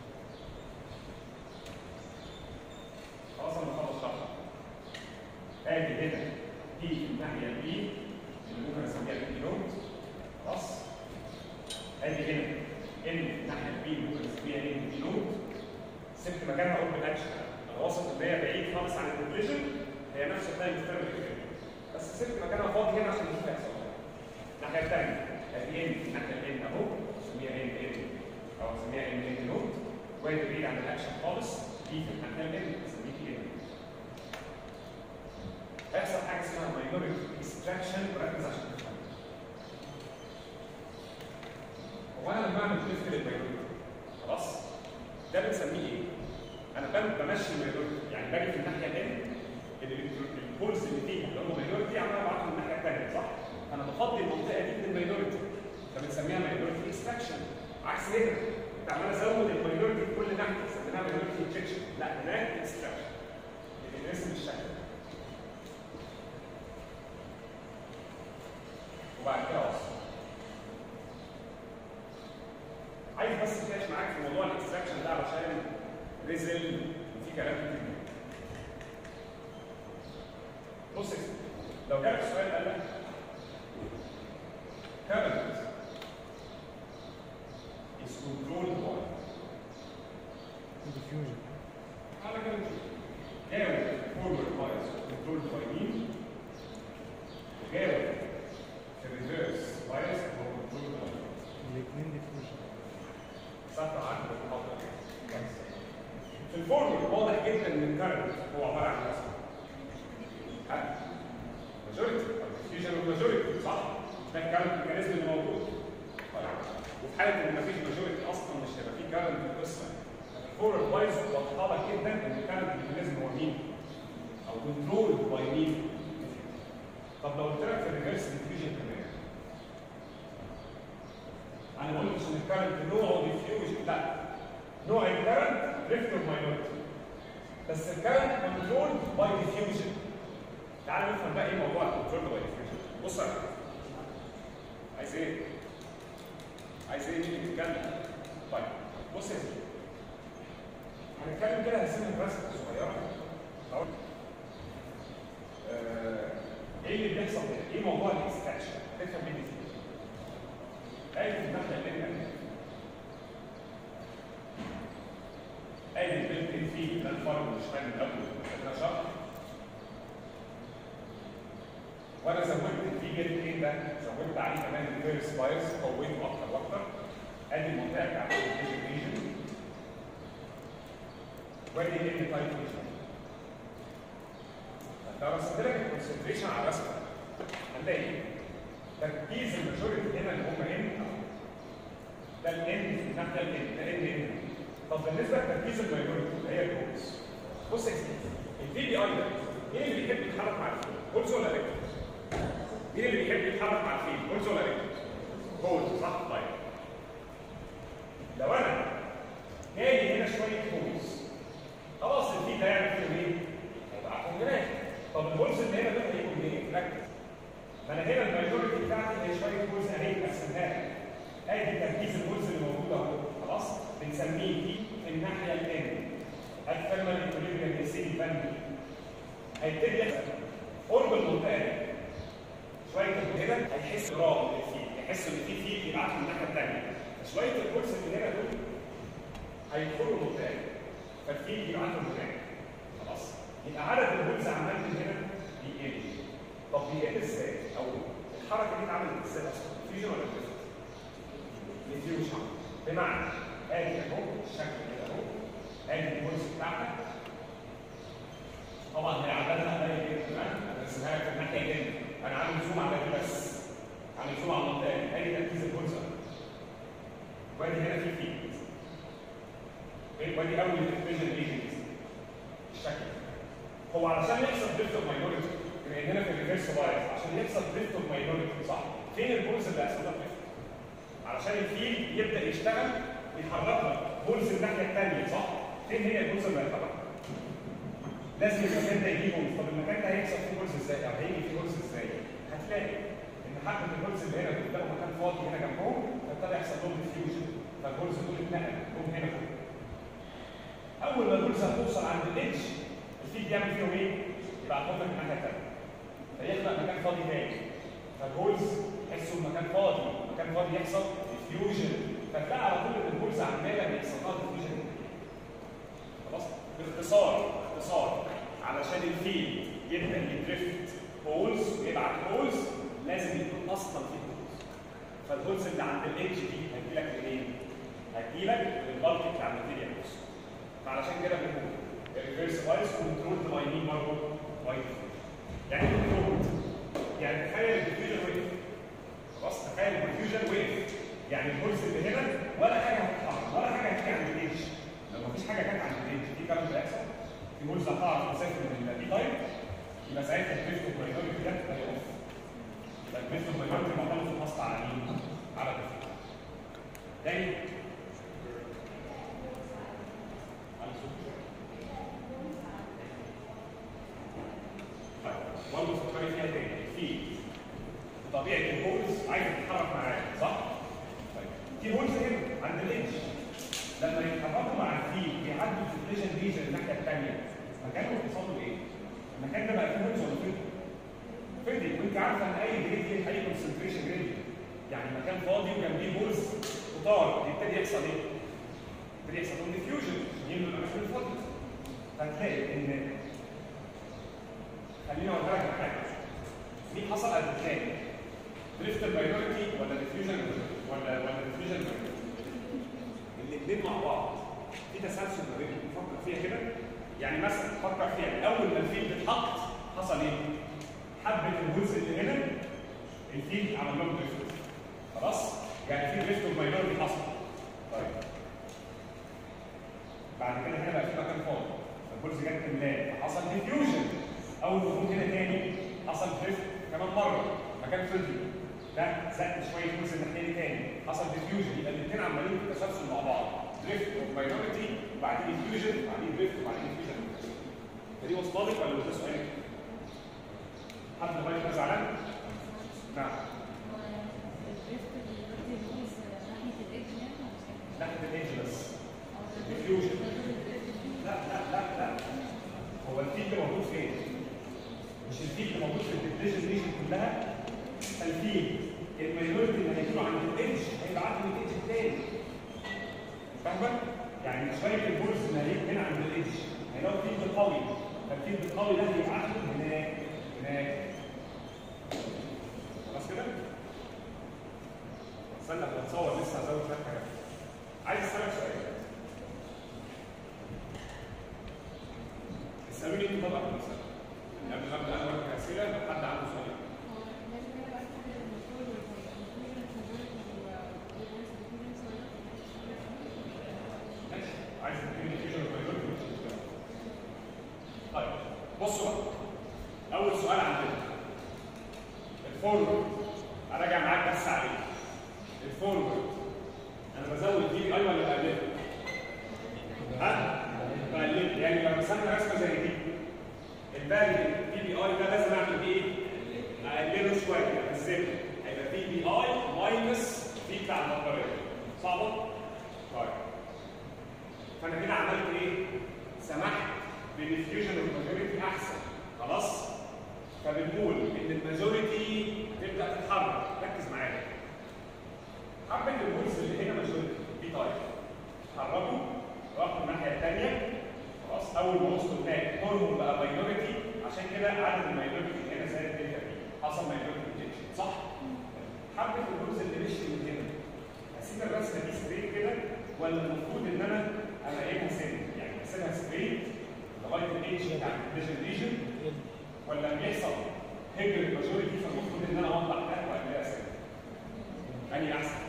خلاص انا خلص شرح ادي هنا دي في الناحيه البي اللي ممكن اسميها البي نوت خلاص ادي هنا ان في الناحيه البي اللي ممكن اسميها ان بي نوت سبت مكانها اقول بالاكشن انا واثق ان هي بعيد خالص عن الكونكليجن هي نفس التايم بتعمل كده بس سبت مكانها فاضي هنا عشان نشوف هيحصل الناحيه الثانيه ادي ان في الناحيه الان اهو نسميها ان ان او نسميها ان ان نوت وهي بعيد عن الاكشن خالص دي في الناحيه الان نسميها ان هيحصل حاجه اسمها ماينورتي اكستراكشن وركز عشان تفهم هو انا لما بعمل تيست للماينورتي خلاص ده بنسميه ايه؟ انا بم- بمشي الماينورتي يعني باجي في الناحيه الان البولز اللي فيها اللي هم ماينورتي عمال ابعتهم الناحيه الثانيه صح؟ انا بفضي المنطقه دي من الماينورتي فبنسميها ماينورتي اكستراكشن عكس هنا انت عمال ازود الماينورتي في كل ناحيه سميناها ماينورتي انجكشن لا هناك اكستراكشن بتترسم بالشكل ده وبعد كده اوصل عايز بس اتناقش معاك في موضوع الاكستراكشن ده علشان ريزل وفي كلام كتير بص يا سيدي، لو جالك سؤال قال لك current is controlled by
diffusion
على كده جاوب forward bias controlled by مين وجاوب في reverse bias هو controlled by مين
الاثنين diffusion
سطر عنه المحاضرة في الفورمول واضح جدا ان الكارنت هو عباره عن رسم ماجوريتي ديفيوجن والماجوريتي صح؟ ده الكارنت ميكانيزم اللي موجود طيب. وفي حاله ان مفيش ماجوريتي اصلا مش هيبقى فيه كارنت في القصه الفورورد بايز واضحه لك جدا ان الكارنت ميكانيزم هو مين؟ او كنترول باي مين؟ طب لو قلت لك في الريفرس ديفيوجن كمان انا ما قلتش ان الكارنت نوعه ديفيوجن لا نوع الكارنت ريفت اوف ماينورتي بس الكارنت كنترول باي ديفيوجن تعال نفهم بقى ايه موضوع الكنترول باي ديفيوجن بص يا جماعة. عايز ايه؟ عايز ايه مين يتكلم؟ طيب بص يا سيدي هنتكلم كده هنسيب رسمه صغيره أقول آه، ايه اللي بيحصل هنا؟ ايه موضوع الاكستراكشن؟ هتفهم مني فيه ادي في الناحيه اللي هنا ادي البنت اللي فيه ده الفرق مش فاهم من الاول ده شرط وانا زودت الفي جيت ايه ده زودت عليه كمان الفيرس بايرس قويته اكتر واكتر ادي المنطقه بتاعت الريجن وادي ال تايب ريجن لو رسمت لك الكونسنتريشن على الرسمه هنلاقي تركيز الماجوريتي هنا اللي هم ان ده الان في الناحيه الان ده ان ان طب بالنسبه لتركيز الماينورتي اللي هي الكولز بص يا سيدي الفي بي اي ده مين اللي بيحب يتحرك مع الفيل؟ كولز ولا ريكتور؟ مين اللي بيحب يتحرك مع الفيل؟ كولز ولا ريكتور؟ كولز صح طيب لو انا جاي هنا شويه كولز خلاص الفيل ده يعمل فيهم ايه؟ هيبقى كونجرات طب الكولز اللي هنا دول هيبقوا منين؟ ركز ما انا هنا الماجوريتي بتاعتي هي شويه كولز اهي قسمتها ادي تركيز الكولز اللي موجود اهو خلاص بنسميه دي في الناحيه الان الثيرمال ايكوليبريم يسيري باندي هيبتدي يحصل قرب المنطقه دي شويه كده هيحس برام الفيل يحسوا ان في فيل يبعتوا الناحيه الثانيه شويه البولز اللي هنا دول هيدخلوا المنطقه دي فالفيل يبعتوا هناك خلاص يبقى عدد البولز عمال من هنا بيقل طب بيقل ازاي؟ او الحركه دي اتعملت ازاي اصلا؟ فيوجن ولا فيوجن؟ ديفيوجن بمعنى ادي اهو الشكل كده اهو ادي البولز بتاعتك طبعا هي عددها قليل جدا تمام انا رسمها لك في الناحيه الجنة انا عامل زوم على دي بس عامل زوم على المنطقه دي ادي تركيز البولز وادي هنا في فيد ودي اول ديفيجن ايجنت الشكل هو علشان يحصل دريفت اوف ماينورتي بما اننا في الريفرس بايز عشان يحصل دريفت اوف ماينورتي صح فين البولز اللي هيحصل لها دريفت؟ علشان الفيل يبدا يشتغل يحرك لك بولز الناحيه الثانيه صح؟ فين هي البولز اللي هيحركها؟ لازم المكان ده يجيب بولز طب المكان ده هيحصل فيه بولز ازاي؟ او هيجي فيه بولز ازاي؟ هتلاقي ان حبه البولز اللي هنا دول لقوا مكان فاضي هنا جنبهم فابتدى يحصل لهم ديفيوجن فالبولز دول اتنقلوا جم هنا فوق اول ما البولز هتوصل عند الاتش الفيل بيعمل فيهم ايه؟ يبقى هتحط لك الناحيه الثانيه فيخلق مكان فاضي تاني فالبولز يحسوا المكان فاضي مكان فاضي يحصل ديفيوجن فتلاقي على طول ان البولز عماله بيحصل لها ديفيوجن خلاص باختصار باختصار علشان الفيل يبدا يدريفت هولز ويبعت هولز لازم يكون اصلا في هولز فالهولز اللي عند الاتش دي هتجيلك منين؟ هتجيلك من البلك بتاع الماتيريال بوكس فعلشان كده بنقول الريفرس بايس كنترول باي مين برضه؟ باي يعني كنترول يعني تخيل الديفيوجن وقف خلاص تخيل الديفيوجن وقف يعني الهولز اللي هنا ولا حاجه هتتحرك ولا حاجه هتيجي عند الاتش لو مفيش حاجه جت عند الاتش في كام بيحصل في هولز هتعرف مسافه من البي تايب يبقى ساعتها الدريفت اوف ماينورتي ده هيقف يبقى الدريفت اوف ماينورتي معتمد في الفصل على مين؟ على الدريفت تاني على الصوت. طيب برضه فكري فيها تاني في طبيعه الهولز عايزه تتحرك معاك صح؟ طيب في هولز هنا عند الاتش لما يتحركوا مع الفيل بيعدوا في الفيجن ريجن الناحيه الثانيه مكانهم بيوصلوا ايه؟ المكان ده بقى فيه هولز ولا فيه؟ فيدي وانت عارفه ان اي جريد اي كونسنتريشن جريد يعني مكان فاضي وجنبيه هولز كتار يبتدي يحصل ايه؟ يبتدي يحصل لهم ديفيوجن يملوا الاماكن الفاضيه هتلاقي ان خليني اقول لك على حاجه مين حصل قبل الثاني؟ دريفت الماينورتي ولا ديفيوجن ولا ولا ديفيوجن الاثنين مع بعض في تسلسل ما بينهم نفكر فيها كده يعني مثلا فكر فيها اول ما الفيل اتحط حصل ايه؟ حبه الجزء اللي هنا الفيل عمل لهم دريفت خلاص؟ يعني في دريفت الماينورتي حصل طيب بعد كده هنا بقى في مكان فاضي الجزء جت تملاه فحصل ديفيوجن اول ما جم هنا تاني حصل دريفت كمان مره مكان فضي ده زق شويه جزء الناحيه تاني حصل ديفيوجن يبقى الاثنين عمالين في تسلسل مع بعض دريفت وماينورتي وبعدين ديفيوجن وبعدين دريفت وبعدين ديفيوجن فدي وصلت لك ولا ده سؤال؟ حد لغايه كده زعلان؟ نعم ناحيه الايدج بس ديفيوجن لا لا لا لا هو الفيلد موجود فين؟ مش الفيلد موجود في الديفيجن ريجن كلها الفيلد الماينورتي اللي هيكونوا عند الايدج هيبعتوا من الايدج الثاني فاهمه؟ يعني شويه البولز اللي هيجي هنا عند الايدج هيلاقوا فيلد قوي فالفيلد القوي ده هيبعتوا هناك هناك خلاص كده؟ استنى بتصور لسه هزود شويه حاجات عايز اسالك سؤال اسالوني انتوا طبعا مثلا قبل ما ابدا انا أقول اسئله لو حد عنده سؤال ماشي عايز تديني فيجن وبايولوجي مش مشكله طيب بصوا بقى اول سؤال عندنا الفورورد اراجع معاك بس عليه الفورورد انا بزود دي اي ولا بقللها؟ ها؟ بقللها يعني لو رسمنا رسمه زي دي الفاليو دي بي اي ده لازم اعمل ايه؟ اقلله شويه انزله هيبقى في بي اي ماينس في بتاع البطاريه صعبه؟ طيب فانا كده عملت ايه؟ سمحت بالديفيوجن والماجوريتي احسن خلاص؟ فبنقول ان الماجوريتي تبدا تتحرك ركز معايا عدد الماينورتي هنا زائد دلتا بي حصل ماينورتي انجكشن صح؟ حبه الجزء اللي مشي من هنا هسيب الرسمه دي ستريت كده ولا المفروض ان انا الاقيها سن يعني اسيبها ستريت لغايه الايدج بتاع الفيجن ريجن ولا بيحصل هيجر الماجوريتي فالمفروض ان انا اوضح ده واعملها سن انهي احسن؟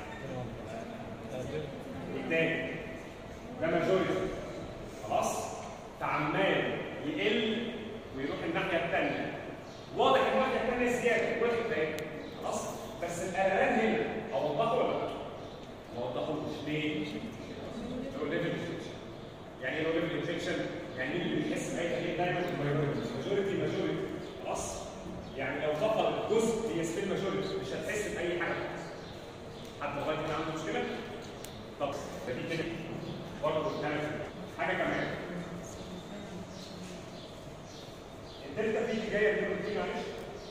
الثاني ده ماجوريتي خلاص فعمال يقل ويروح الناحيه الثانيه واضح ان الناحيه الثانيه زياده واخد بالك خلاص بس القلقان هنا اوضحه ولا لا؟ ما وضحوش ليه؟ لو ليفل انجكشن يعني ايه لو ليفل انجكشن؟ يعني مين اللي بيحس باي تغيير دايما ماجوريتي ماجوريتي خلاص؟ يعني لو فقد جزء هي ستيل ماجوريتي مش هتحس باي حاجه حد لغايه هنا عنده مشكله؟ طب ده دي كده برضه بتعمل حاجه كمان الدلتا بي اللي جايه من دي معلش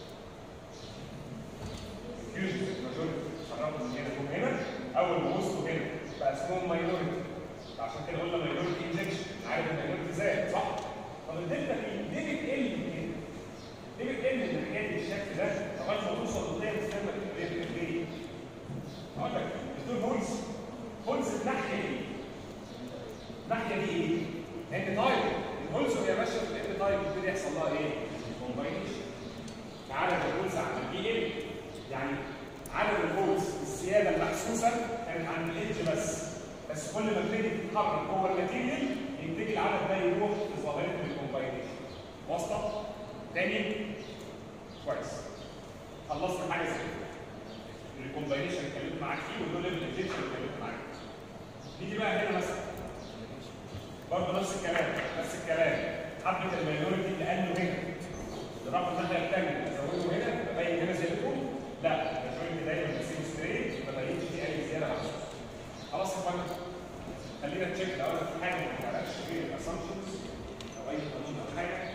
فيوجن ماجوريتي قربوا من هنا جم هنا اول ما وصلوا هنا بقى اسمهم ماينورتي عشان كده قلنا ماينورتي انجكشن عارف الماينورتي زاد صح؟ طب الدلتا بي ليه بتقل من هنا؟ ليه بتقل من الحاجات بالشكل ده لغايه ما توصل للغايه تستنى ليه؟ اقول لك دول هولز هولز الناحيه دي الناحيه دي ايه؟ لان تايب الهولز وهي ماشيه في الان تايب يبتدي يحصل لها ايه؟ كومباينيشن عدد الهولز عند البي ال يعني عدد الهولز الزياده المحسوسه كانت عند الاتش بس بس كل ما ابتدي تتحرك جوه الماتيريال يبتدي العدد ده يروح في ظاهره الكومباينيشن واصله؟ تاني كويس خلصنا حاجه زي كده الكومباينيشن اللي اتكلمت معاك فيه واللو ليفل انجكشن اللي اتكلمت معاك فيه نيجي بقى هنا مثلا برضه نفس الكلام نفس الكلام حبه الماينورتي اللي قال له هنا ضربوا الناحيه الثانيه زودوا هنا ببين هنا زيادتهم لا الماينورتي دايما بيسيب ستريت ما بينش فيه اي زياده على خلاص يا فندم خلينا تشيك لو انا في حاجه ما تعرفش غير الاسامبشنز او اي قانون او حاجه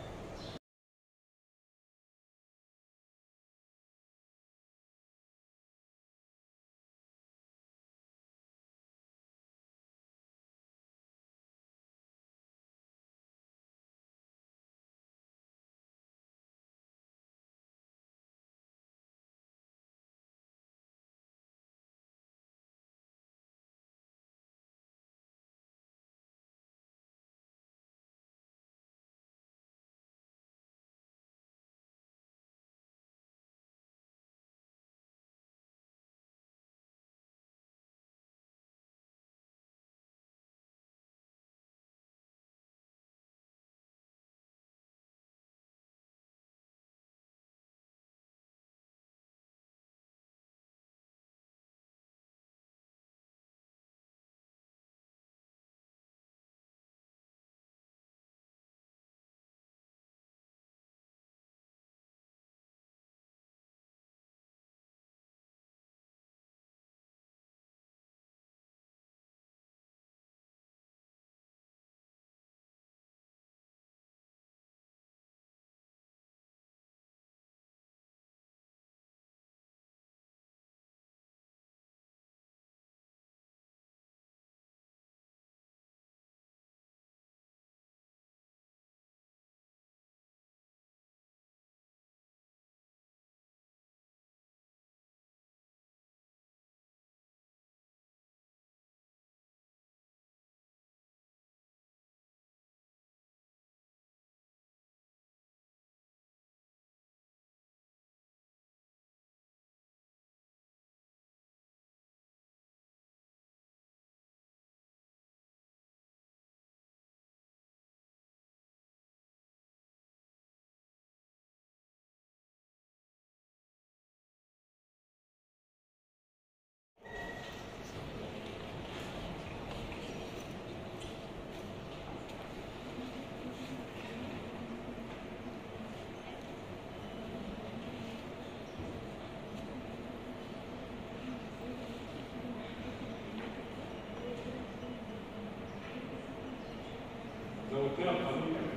قلت لك قانون كمان.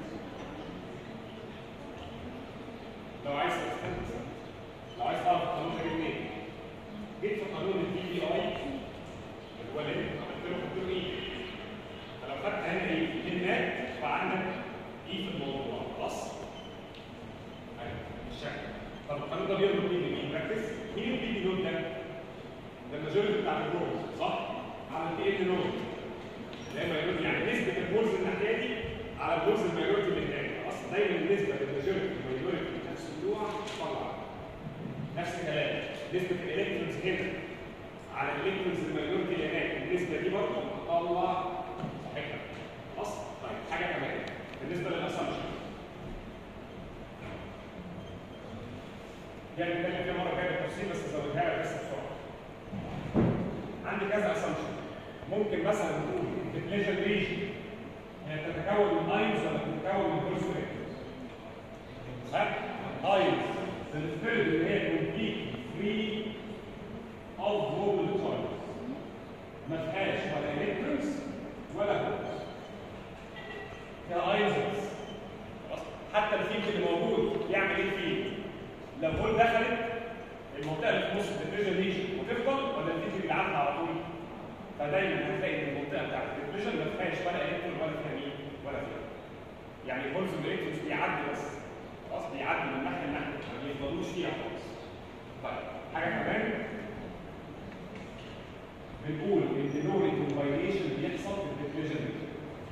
لو عايز تستنى لو عايز تعرف القانون ده جه منين جيت في قانون الدي بي اي الولد عملت له قلت له ايه فلو خدت هنا ايه في النات فعندك ايه في الموضوع خلاص طب القانون ده بيربط مين بمين؟ ركز مين البي دي نود ده؟ ده الماجوريتي بتاع الجروز صح؟ على البي ان نود اللي هي مايوريتي يعني نسبه البولز الناحيه دي على البولز المايوريتي اللي هناك اصلا دايما النسبه للماجوريتي المايوريتي نفس النوع طبعا نفس الكلام نسبه الالكترونز هنا على الالكترونز المايوريتي اللي هناك النسبه دي برضه هتطلع صحيحه اصلا طيب حاجه كمان بالنسبه للاسامبشن يعني نتكلم فيها مره جايه بالتفصيل بس زودها لك بس بسرعه عندي كذا اسامبشن ممكن مثلا نقول البليجر ريجن هي تتكون من اينز ولا تتكون من بولسويت صح؟ اينز بنفترض ان هي كومبليت فري اوف جلوبال تشارجز ما فيهاش ولا الكترونز ولا هولز فيها اينز بس خلاص؟ حتى الفيلد اللي موجود يعمل ايه الفيلد؟ لو هول دخلت المنطقه اللي في نص الديفيجن ريجن وتفضل ولا الفيلد اللي عدى على طول؟ فدايما هتلاقي ان المنطقه بتاعت الديفيجن ما فيهاش ولا الكترون ولا فيها مين ولا فيها يعني الفولز والالكترونز بيعدي بس خلاص بيعدي من ناحيه لناحيه ما بيفضلوش فيها خالص طيب حاجه كمان بنقول ان نوع الكومباينيشن بيحصل في الديفيجن ريجن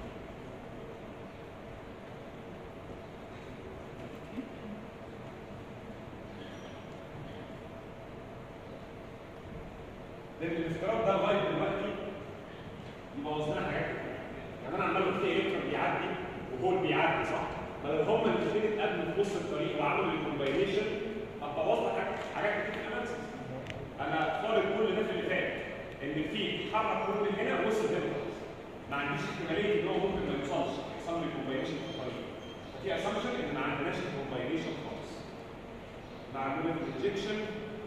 لان الافتراض ده لغايه دلوقتي يبوظ لنا حاجات كتير. يعني انا عمال اقول في الكترون بيعدي وهول بيعدي صح؟ فلو هما الاثنين اتقابلوا في نص الطريق وعملوا الكومباينيشن هتبوظ لك حاجات حاجات كتير في الاناليسيس. انا فارض كل ده في اللي فات ان في اتحرك هول من هنا ووصل هنا خالص. ما عنديش احتماليه ان هو ممكن ما يوصلش يحصل لي كومباينيشن في الطريق. ففي اسامبشن ان ما عندناش كومباينيشن خالص. معموله انجكشن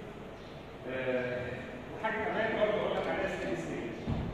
وحاجه كمان برضه اقول لك عليها ستيدي ستيت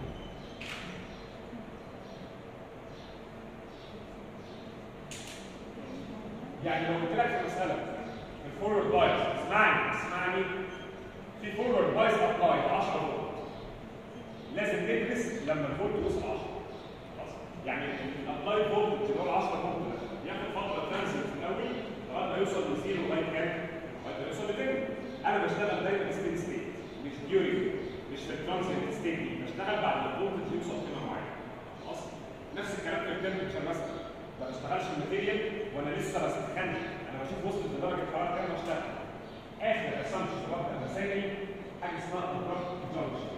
يعني لو قلت لك في مساله الفورورد بايس اسمعني اسمعني في فورورد بايس ابلاي 10 فولت لازم ندرس لما الفولت يوصل 10 خلاص يعني الابلاي فولت اللي هو 10 فولت ده ياخد فتره تنزل في الاول لغايه ما يوصل لزيرو لغايه كام؟ لغايه ما يوصل ل 10 انا بشتغل دايما ستيدي ستيت مش ديورينج مش في الترانزيت ستيت دي بشتغل بعد ما الفولتج يوصل قيمه معينه خلاص نفس الكلام في التمبرتشر مثلا ما بشتغلش الماتيريال وانا لسه بسخن انا بشوف وصلت لدرجه حراره كام واشتغل اخر اسامبشن ببدا مسائل حاجه اسمها ابراج جانكشن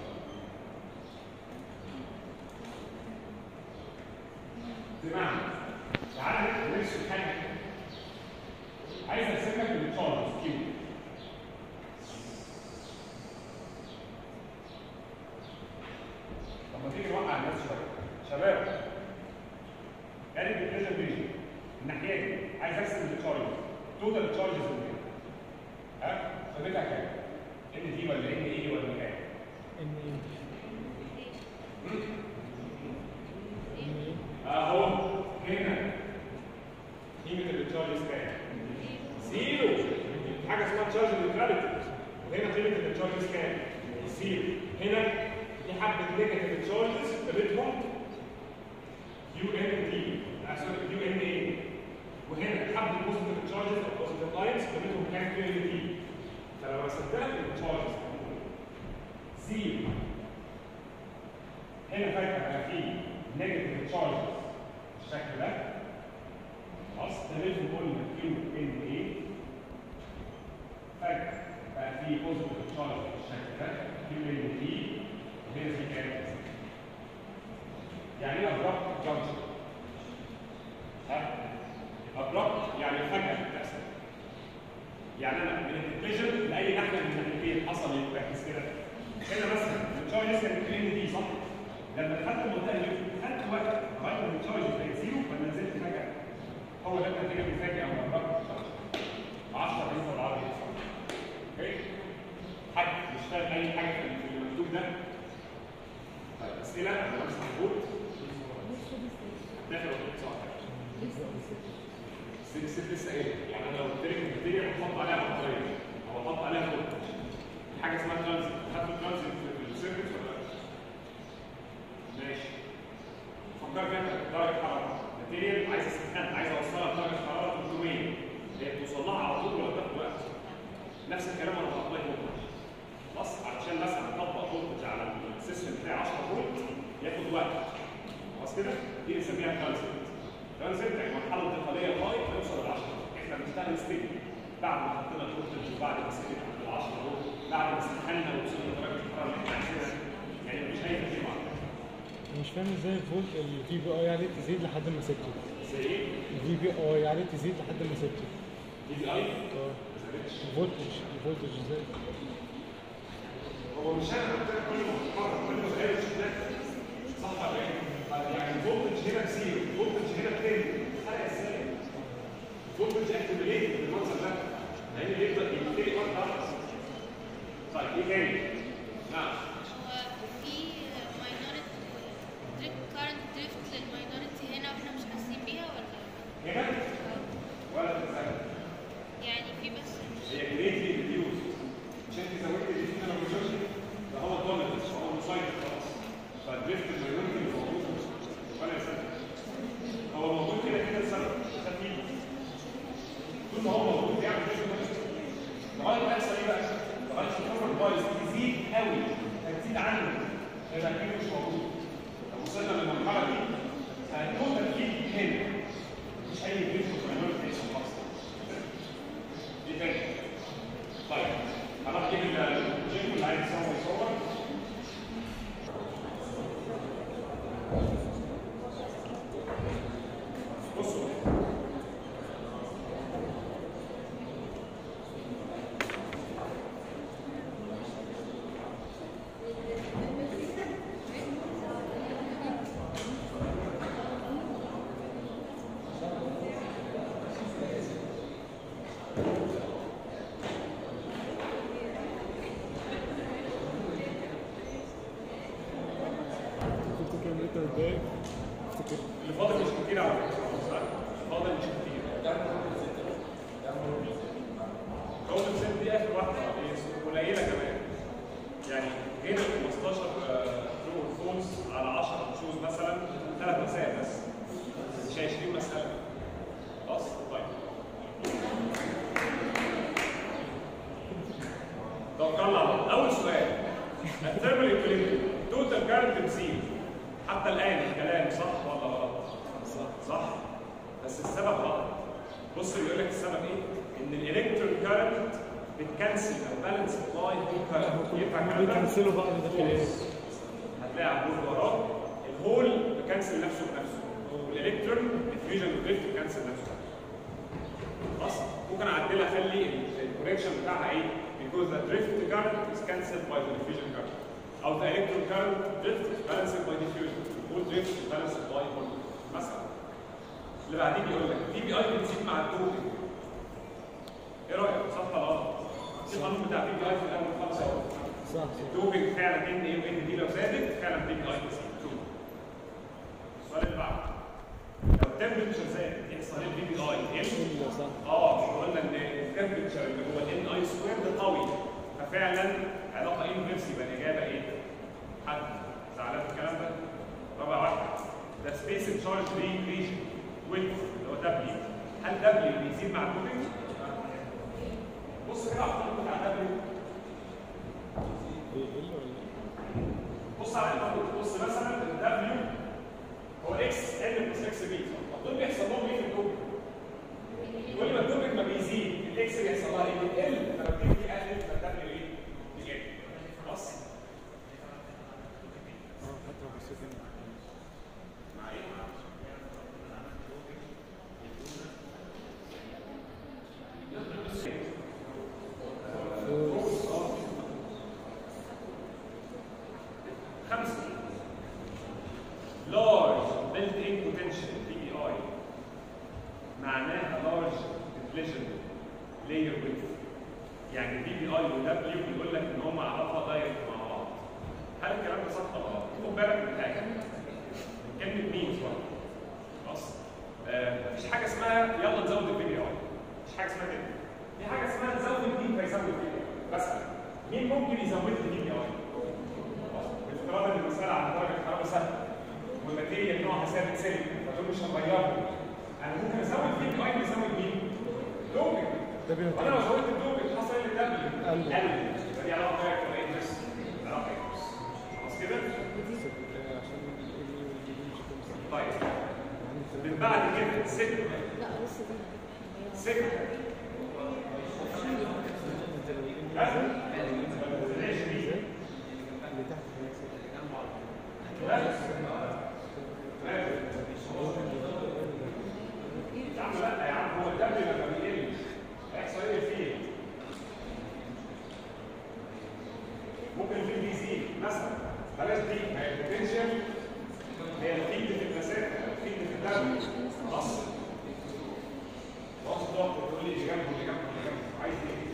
بمعنى تعالى نرسم حاجه عايز ارسم لك التشارجز كيو طب ما تيجي نوقع الناس شويه شباب ادي الديفيجن ريجن الناحيه دي عايز ارسم التشارجز توتال تشارجز من هنا ها قيمتها كام؟ ان دي ولا ان ايه ولا كام؟
ان
اهو هنا قيمه التشارجز كام؟ زيرو حاجه اسمها تشارج نيوتراليتي وهنا قيمه التشارجز كام؟ زيرو هنا في حبه نيجاتيف تشارجز قيمتهم يو ان دي سوري يو ان اي وهنا حبه بوزيتيف تشارجز او بوزيتيف ايونز قيمتهم كام كيو ان دي فلو رسمت لك التشارجز زيرو هنا فجاه بقى في نيجاتيف تشارجز بالشكل ده خلاص ده لازم قلنا كيو ان اي فجاه بقى في بوزيتيف تشارج بالشكل ده كيو ان دي وهنا في كام يعني ايه ابراكت جانكشن ها ابراكت يعني فجاه بتحصل يعني انا من الديفيجن لاي ناحيه من الناحيتين حصل يركز كده هنا مثلا التشارج لسه كيو ان دي صح لما دخلت المنطقه دي خدت وقت لغايه ما التشارج بقت زيرو فانا نزلت فجاه هو ده النتيجه المفاجئه او ابراكت جانكشن 10 بالنسبه للعربي اوكي حد مش فاهم اي حاجه في المكتوب ده طيب اسئله انا بس موجود داخل ولا صح ست ست لسه ايه يعني انا لو قلت لك الماتيريال بحط عليها بطاريه او بحط عليها فولت حاجه اسمها ترانزيت خدت الترانزيت في السيركت ولا لا؟ ماشي فكر فيها درجه حراره ماتيريال عايز اسخن عايز اوصلها لدرجه حراره 300 هي بتوصل لها على طول ولا بتاخد وقت؟ نفس الكلام انا بابلاي فولتج خلاص علشان مثلا اطبق فولتج على السيستم بتاعي 10 فولت ياخد وقت خلاص كده دي بنسميها ترانزيت ترانزيت يعني مرحله انتقاليه لغايه ما يوصل ل 10 احنا بنشتغل ستيدي بعد ما حطينا الفولتج وبعد ما سكتنا عند ال 10 فولت بعد ما سخنا ووصلنا لدرجه الحراره اللي احنا عايزينها يعني مفيش اي تغيير معانا
أنا مش فاهم ازاي الفولت الفي بي اي عليه تزيد لحد ما سبته
زي ايه؟
الفي بي اي عليه تزيد لحد ما سبته
دي بي اي
اه الفولتج الفولتج ازاي
هو مش انا قلت لك كل ما تتحرك كل ما تغير الشكل صح ولا ايه؟ يعني الفولتج هنا بزيرو الفولتج هنا بتاني فرق ازاي؟ الفولتج اكتمليت بالمنظر ده لان يبدا يبتدي واحده واحده طيب ايه تاني؟ نعم
هو في minority دريفت كارنت دريفت للماينورتي هنا واحنا مش حاسين بيها ولا
هنا ولا تتسال
يعني في بس
هي جريتلي ريديوز مش انت زودت دي هنا لو مش ده هو الدوميننس هو المسيطر خلاص فالدريفت الماينورتي اللي موجود ولا يسال هو موجود كده كده لسبب ترتيب طول ما هو موجود بيعمل دريفت لغايه ما يحصل ايه بقى؟ لغايه ما الكفر بايظ يزيد قوي هتزيد عنه هيبقى كده مش موجود لو وصلنا للمرحله دي هيكون تركيب هنا مش اي دريفت ماينورتي يحصل خالص دي تاني طيب هنروح نجيب الجيم اللي عايز يصور يصور بصوا
كنت كام لتر دقايق افتكر
اللي فاضل مش كتير على فكره صح؟ فاضل مش كتير اول ست دي اخر واحده هي قليله كمان يعني غير ال 15 ترو فولس على 10 تشوز مثلا ثلاث مسائل بس مش 20 مساله خلاص طيب توكلنا على الله اول سؤال الثيرمال ايكوليبريم توتال كارنت بزيرو حتى الان الكلام صح ولا غلط؟ صح صح بس السبب غلط بص بيقول لك السبب ايه؟ ان الالكترون كارنت بتكنسل البالانس باي هول كارنت ينفع الكلام ده؟
بيكنسلوا بعض ده في ايه؟
هتلاقي على البورد وراه الهول بيكنسل نفسه بنفسه والالكترون الفيوجن والدريفت بيكنسل نفسه خلاص ممكن اعدلها اخلي الكوريكشن بتاعها ايه؟ because the drift current is cancelled by the diffusion current او the electron current drift is balanced by diffusion whole drift is balanced by whole مثلا اللي بعدين بيقول لك دي بي اي بتزيد مع الدوبنج ايه رايك صح ولا غلط؟ في القانون بتاع دي بي اي في الاول خالص اهو
صح صح
الدوبنج فعلا ان ايه وان دي لو زادت فعلا دي بي اي بتزيد two. السؤال اللي بعده لو التمبرتشر زادت يحصل ايه الدي بي اي؟ يقل
الا صح
اه مش قلنا ان التمبرتشر اللي هو الان اي سكوير ده قوي ففعلا علاقه انفرس يبقى الاجابه ايه؟ حد زعلان في الكلام ده؟ رابع واحده ده سبيس تشارج ريجن ويت اللي هو دبليو هل دبليو بيزيد مع الدوبنج؟ بص كده على الخط بتاع دبليو
بيقل ولا ايه؟
بص على الخط بص مثلا الدبليو هو اكس ان بلس اكس بي طب دول بيحصل لهم ايه في الدوبنج؟ كل ما الدوبنج ما بيزيد الاكس بيحصل لها ايه؟ بتقل فلما بتيجي اقل فالدبليو ايه؟ بيقل خلاص؟
اه حتى بس كده
مع ايه؟ خمسة large built-in potential PBI معناها large deflection layer width يعني بي بي اي ودبليو بيقول لك ان هم علاقه دايركت مع بعض هل الكلام ده صح ولا غلط؟ خد بالك من حاجه كلمه مينز برضه خلاص آه، مفيش حاجه اسمها يلا نزود البي بي اي مفيش حاجه اسمها كده في حاجه اسمها نزود مين فيزود البي بي اي مثلا مين ممكن يزود البي بي اي؟ بافتراض ان المساله على درجه حراره سهله والماتيريال نوعها ثابت سيليكون فدول مش هنغيرهم انا ممكن ازود البي بي اي نزود مين؟ دوبنج
ده بيبقى
وانا لو زودت الدوبنج حصل لي دبليو
قل.
قل يبقى دي علاقه دايركت ولا انترست؟ علاقه انترست خلاص كده؟
عشان ال- ال- ال-
طيب من بعد كده ست
لا لسه دي
ست ها؟ بلاش دي
اللي تحت
يا عم لا يا عم هو الدم لما بيقل هيحصل ايه فيه؟ ممكن الفيل دي يزيد مثلا بلاش دي ما هي البوتنشال هي الفيلد في المسافه الفيلد في الدم خلاص خلاص تقعد تقول لي اللي جنبه اللي جنبه اللي جنبه عايز ايه؟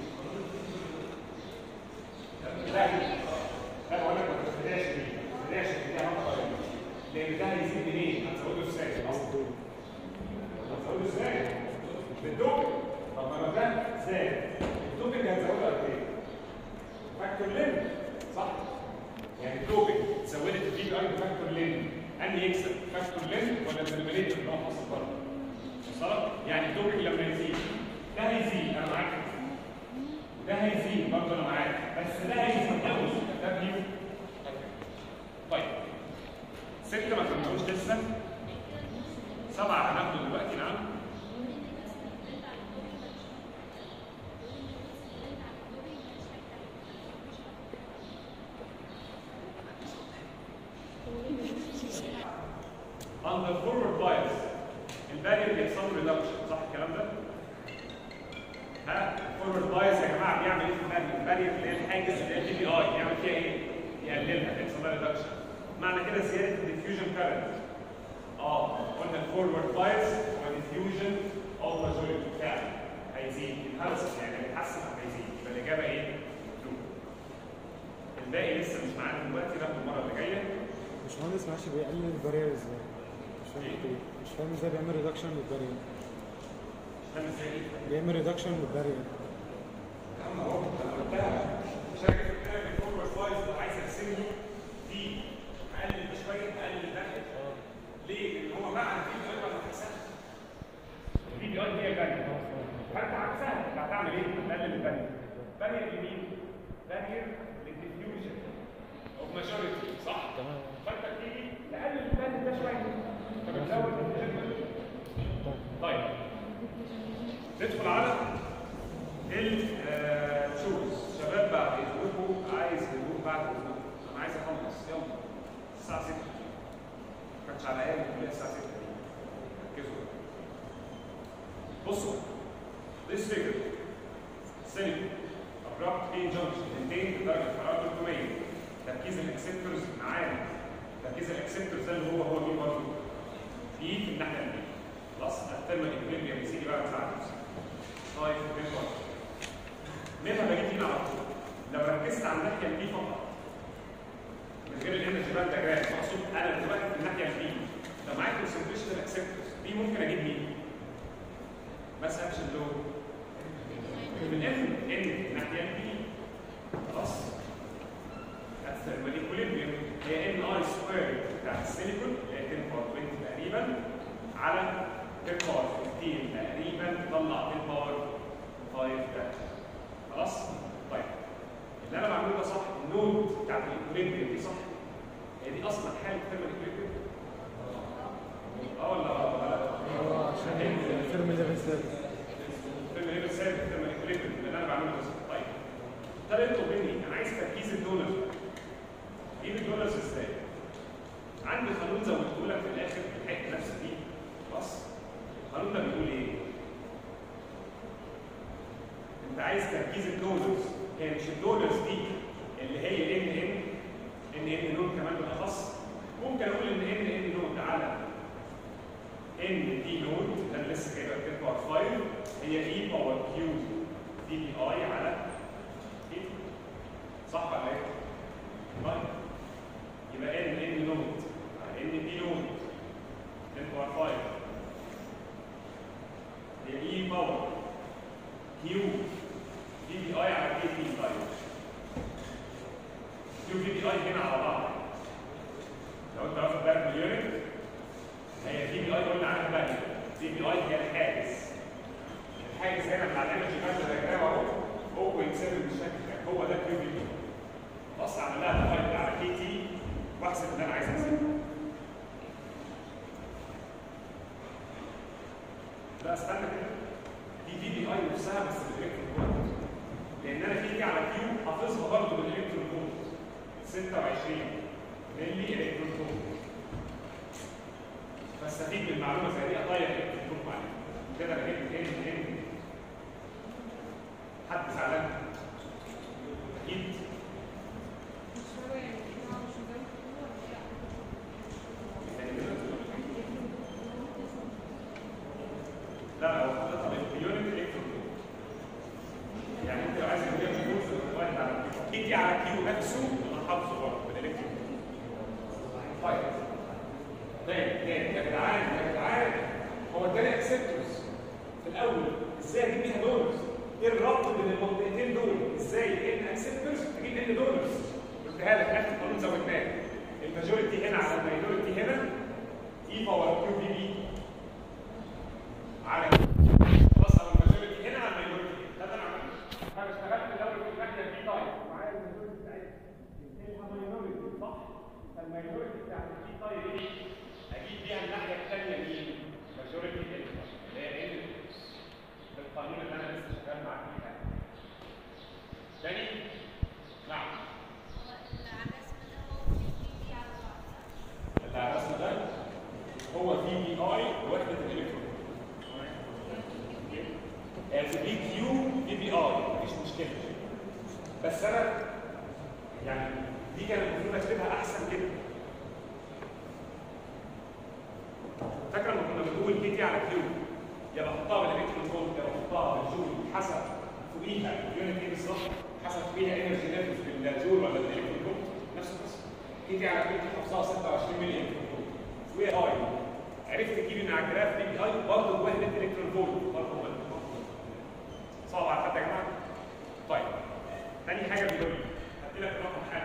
لا لا بقول لك ما تبتداش دي ما تبتداش دي علاقه لان ده هيزيد منين؟ هتزوده ازاي؟ اصلا هتزوده ازاي؟ بالدوبل طب ما لو ده زاد الدوبل هتزوده قد ايه؟ فاكتور لين صح؟ يعني الدوبل زودت الجي بي اي بفاكتور لين انهي يكسب؟ فاكتور لين ولا الدينومينيتور اللي هو حاصل بره؟ وصلت؟ يعني الدوبل لما يزيد ده هيزيد انا معاك ده هيزيد برضه انا معاك بس ده هيزيد قوي ده فيو طيب ستة ما كملوش لسه سبعة هناخده دلوقتي نعم under forward bias البارير بيحصل له ريدكشن صح الكلام ده؟ ها فورورد بايس يا جماعه بيعمل ايه في البارير؟ البارير اللي هي الحاجز اللي هي الدي بي اي يعمل فيها ايه؟ يقللها بيحصل لها ريدكشن معنى كده زياده الديفيوجن كارنت اه قلنا الفورورد بايس والديفيوجن اوف ماجوريتي فعلا هيزيد الهلس يعني هيتحسن هيزيد يبقى الاجابه ايه؟ true. الباقي لسه مش معانا دلوقتي ناخده المره اللي جايه
باشمهندس معلش بيقلل البارير ازاي؟ مش فاهم ايه مش فاهم ازاي بيعمل ريدكشن للبارير
فاهم ازاي؟
بيعمل ريدكشن للبارير
يا عم اهو انا قلتها شركه الكلام الفورورد بايس لو عايز ارسمه دي اقلل بشويه اقلل الباقي ليه؟ لان هو مع البي بي اي ولا عكسها؟ البي بي اي هي الباقي فانت عكسها انت هتعمل ايه؟ هتقلل الباقي بارير لمين؟ بارير للديفيوجن اوف ماجوريتي صح؟
تمام
فانت بتيجي تقلل الباقي ده شويه فبتزود الديفيوجن طيب ندخل على الشوز شباب بعد اذنكم عايز هدوء بعد اذنكم انا عايز اخلص يلا الساعه 6 ما كانتش على ايام الكليه الساعه 6 دي ركزوا بصوا this figure silicon abrupt pain junction maintained بدرجه حراره 300 تركيز الاكسبتورز معانا تركيز الاكسبتورز ده اللي هو هو مين برضه؟ في في الناحيه اليمين خلاص الثيرمال اكويليبريم يا سيدي بعد ساعه طيب مين منها بجيب هنا على طول لو ركزت على الناحيه البي فقط من غير الانرجي باند دياجرام اقصد انا دلوقتي في الناحيه البي لو معايا كونسنتريشن اكسبتورز دي ممكن اجيب مين؟ بس امشي اللون من ان ان الناحيه البي خلاص الثيرمال اكويليبريم هي ان اي سكوير بتاعت السيليكون اللي هي 10 باور 20 تقريبا على 10 باور 15 تقريبا تطلع 10 باور 5 ده خلاص؟ طيب اللي انا بعمله ده صح النود بتاعت الاكويليبريم دي صح هي دي اصلا حاله ثيرمال اكويليبريم اه ولا ولا
اه عشان الفيرم ليفل ثابت
ثيرمال ليفل ثابت ثيرمال اكويليبريم اللي انا بعمله ده صح طيب ده يطلب مني انا عايز تركيز الدونر اجيب الدونرز ازاي؟ عندي قانون زودته لك في الاخر في الحته نفس دي خلاص القانون ده بيقول ايه؟ انت عايز تركيز الدونرز هي مش الدونرز دي اللي هي ان ان ان ان نود كمان بالاخص ممكن اقول ان ان ان نود على ان دي نود ده اللي لسه جايبها في باور 5 هي اي باور كيو دي بي اي على اي صح ولا ايه؟ طيب يبقى ان ان نود على ان بي نود 10 باور 5 هي اي باور كيو دي بي اي على كي بي طيب كيو دي بي اي هنا على بعض لو انت واخد بالك من اليونت هي دي بي اي قلنا عنها بقى دي بي اي هي الحاجز الحاجز هنا بتاع الانرجي مانجر دايجرام اهو 0.7 بالشكل 26 ملي الكترون فولت فاستفيد من المعلومه زي دي اطير الكترون فولت معايا كده انا جبت ان ان حد زعلان اكيد لا هو حضرتك اليونت الكترون يعني انت لو عايز تجيب الفولت واحد على كيو ايدي على كيو نفسه انا حافظه برضه بالالكترون طيب تاني تاني يا جدعان يا جدعان هو اداني اكسبتورز في الاول ازاي اجيب بيها دونرز ايه الربط بين المنطقتين دول ازاي ان اكسبتورز اجيب ان دونرز قلتها لك اخر قانون زودناه الماجوريتي هنا على الماينوريتي هنا اي باور كيو بي بي على خلاص على الماجوريتي هنا على الماينوريتي ده اللي انا عملته انا اشتغلت الاول في الماده دي طيب معايا الماجوريتي بتاعتها انها ماينوريتي صح فالماينوريتي بتاعت الدي طيب ايه اجيب بيها الناحيه الثانيه مين ماجوريتي اللي هي ان بالقانون اللي انا لسه شغال معاك فيه ده. تاني نعم اللي على الرسم ده هو في بي اي وحده الالكترون في بي كيو في بي اي مفيش مشكله بس انا يعني دي كان المفروض اكتبها احسن كده فاكره لما كنا بنقول بي تي على كيو يا بحطها بالالكترون فولت يا بحطها بالجول حسب فوقيها اليونت ايه بالظبط حسب فوقيها انرجي ليفلز بالجول ولا بالالكترون فولت نفس القصه بي تي على كيو دي حافظها 26 ملي الكترون فولت فوقيها اي عرفت تجيبي من على الجراف بي بي اي برضه بوحده الكترون فولت برضه هو صعب على حد يا جماعه طيب تاني حاجه بيقول لي هدي لك رقم حاجه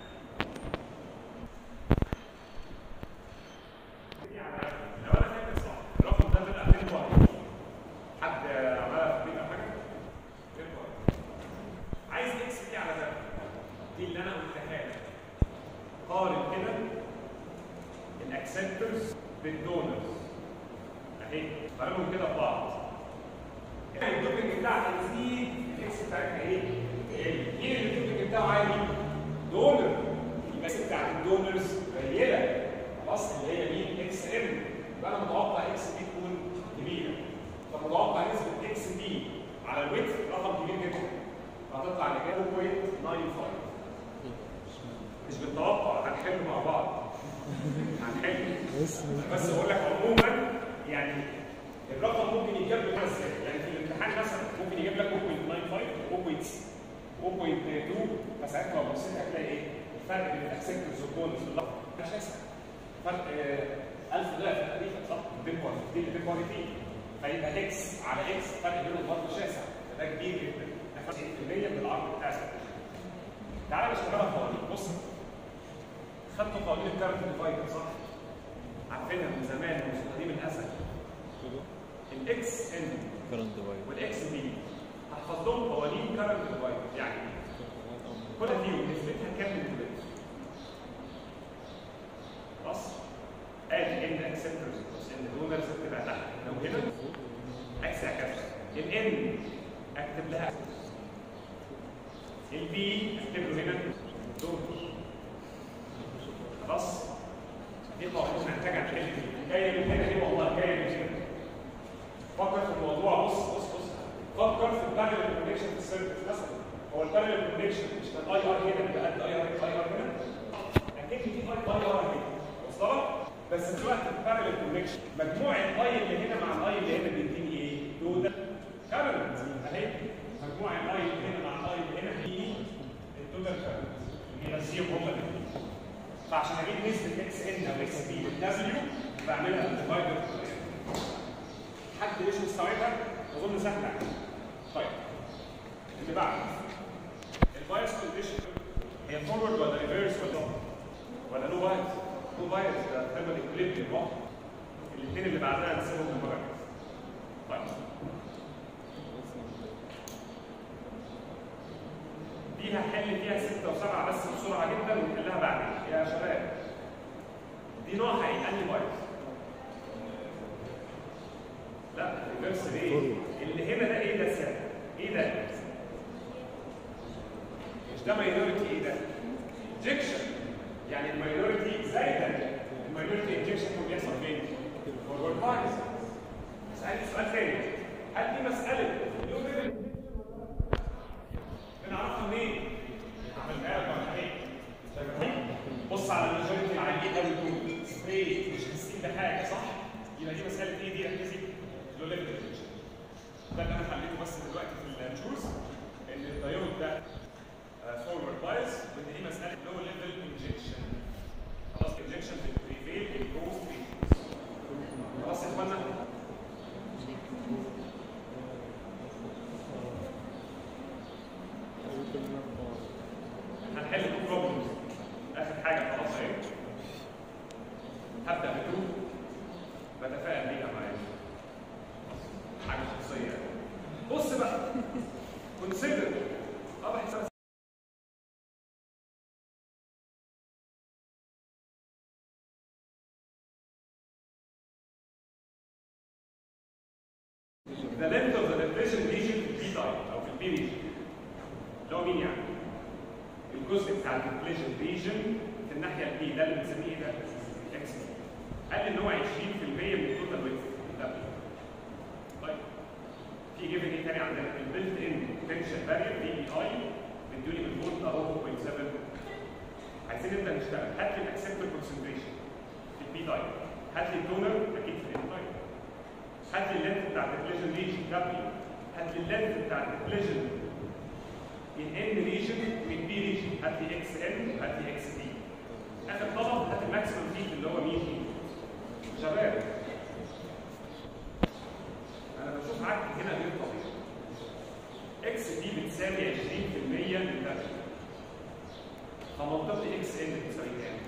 لو انا فاكر صح الرقم ده طلع 200 حد عملها في البيت او حاجه 200 عايز اكس دي على ده دي اللي انا قلتها لك قارن كده الاكسبتورز بالدونرز اهي قارنهم كده ببعض يعني الدوبنج بتاعها يزيد الاكس بتاعتها ايه؟ تقل مين اللي الدوبنج بتاعه عالي؟ دونر يبقى الاكس بتاعت الدونرز قليله خلاص اللي هي مين؟ اكس ام يبقى انا متوقع اكس دي تكون كبيره فمتوقع نسبه اكس دي على الويت رقم كبير جدا فهتطلع الاجابه 0.95 مش بالتوقع هنحل مع بعض هنحل بس بقول لك عموما يعني الرقم ممكن يجيب لك ازاي يعني في الامتحان مثلا ممكن يجيب لك 0.95 0.2 فساعتها لو بصيت هتلاقي ايه الفرق بين الاكسبتورز والبونس في اللحظه شاسع فرق آه، 1000 ضعف تقريبا صح 200 بوينت دي 200 بوينت فيبقى اكس على اكس فرق بينهم برضه شاسع فده كبير جدا ده 90% من العرض بتاع السكشن تعالى نشتغلها قوانين بص خدتوا قوانين الكارت ديفايدر صح؟ عارفينها من زمان من قديم الازل الاكس ان
current divider
والاكس بي هحفظ لهم قوانين كارنت ديفايدر يعني كل فيهم نسبتها كام من دلوقتي خلاص ادي ان اكسبتورز بس ان دونرز تبقى تحت لو هنا اكس هكذا الان اكتب لها البي اكتب له هنا دونر خلاص دي قوانين محتاجه نحل فيها جايه من هنا دي والله جايه من هنا فكر في الموضوع بص بص بص فكر في البارل كونكشن في السيرفيس مثلا هو البارل كونكشن مش كان اي ار هنا يبقى قد اي ار اي ار هنا اكيد في اي اي ار هنا وصل لك؟ بس دلوقتي البارل كونكشن مجموع الاي اللي هنا مع الاي اللي هنا بيديني ايه؟ توتال كارنت اهي مجموع الاي اللي هنا مع الاي اللي هنا بيديني التوتال كارنت ينزيهم هما الاثنين فعشان اجيب نسبه اكس ان او اكس بي والدبليو بعملها ديفايدر حد مش مستوعبها اظن سهله يعني. طيب اللي بعد البايس كونديشن هي فورورد ولا ريفيرس ولا ولا نو بايس نو بايس ده ثيرمال اكليبريم واحد الاثنين اللي بعدها نسيبهم المره طيب دي هحل فيها ستة وسبعة بس بسرعة جدا ونحلها بعدين يا شباب دي نوعها ايه؟ انهي بايس؟ لا ريفرس ليه؟ اللي هنا ده ايه ده سعر؟ ايه ده؟ مش ده ماينورتي ايه ده؟ انجكشن يعني الماينورتي زايده الماينورتي انجكشن هو بيحصل فين؟ فورورد بايس اسالك سؤال تاني هل دي مساله لو ليفل بنعرفها منين؟ عملها لك ولا ايه؟ شايفها؟ بص على الماجورتي العاليين قوي دول سبراي مش حاسين بحاجه صح؟ يبقى دي مساله ايه دي ركزي؟ لو ليفل انجكشن ده اللي انا حليته بس دلوقتي في الجوز ان الدايود ده فورورد بايس وان دي مساله لو ليفل انجكشن خلاص انجكشن بتريفيل الجوز خلاص يا اخوانا هنحل البروبلمز اخر حاجه خلاص اهي هبدا بدو بتفائل بيها معايا حاجه شخصيه يعني. بص بقى كونسيدر اه بحسب the length of the depression region في البي تايب او في البي ريجن اللي هو مين يعني؟ الجزء بتاع الديبليشن ريجن في الناحيه البي ده اللي بنسميه ايه ده؟ اكس قال ان هو 20% من التوتال ويت ده طيب في جيفن ايه تاني عندنا؟ البيلت ان بوتنشال بارير بي اي اي مدوني من فولت اهو 0.7 عايزين نبدا نشتغل هات لي الاكسبتور كونسنتريشن في البي تايب هات لي التونر اكيد في الان تايب هات لي اللينث بتاع الديبليشن ريجن دبليو هات لي اللينث بتاع الديبليشن من ان ريجن من بي ريجن هات لي اكس ان هات لي اكس بي اخر طلب هات الماكسيمم فيد اللي هو مين؟ شباب انا بشوف عك هنا غير طبيعي اكس بي بتساوي 20% من ده فمنطقي اكس ان بتساوي كام؟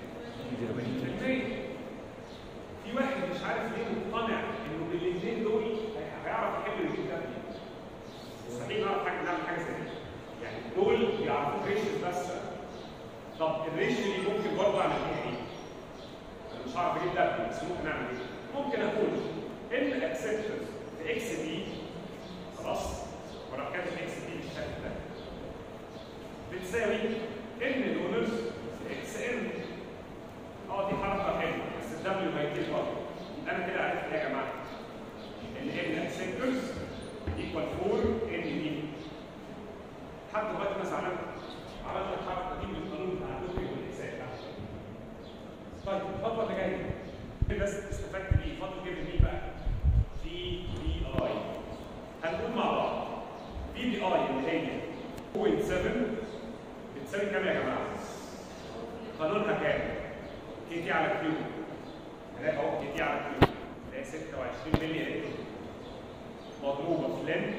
80% في واحد مش عارف ليه مقتنع انه بالاثنين دول هيعرف يحل الجين ده مستحيل نعرف حاجه نعمل حاجه زي دي يعني دول بيعرفوا ريشيو بس طب الريشيو دي ممكن برضه اعمل فيها ايه؟ انا مش هعرف اجيب ده بس ممكن اعمل ايه؟ ممكن اقول ان اكسبترز في اكس دي خلاص وانا كاتب اكس دي بالشكل ده بتساوي ان الاونرز في اكس ان اه دي حركه حلوه بس الدبليو هيطير برضه يبقى انا كده عرفت ايه يا جماعه؟ ان ان اكسبترز ايكوال 4 ان دي لحد دلوقتي انا زعلان عملت الحركه دي من القانون بتاع الدكتور والاحساء طيب الخطوه اللي جايه بس استفدت بيه فاضل جيب مين بقى؟ في بي اي هنقول مع بعض في بي اي اللي هي 0.7 بتساوي كام يا جماعه؟ قانونها كام؟ كي تي على كيو هنلاقي اهو كي تي على كيو اللي هي 26 ملي الكترون مضروبه في لن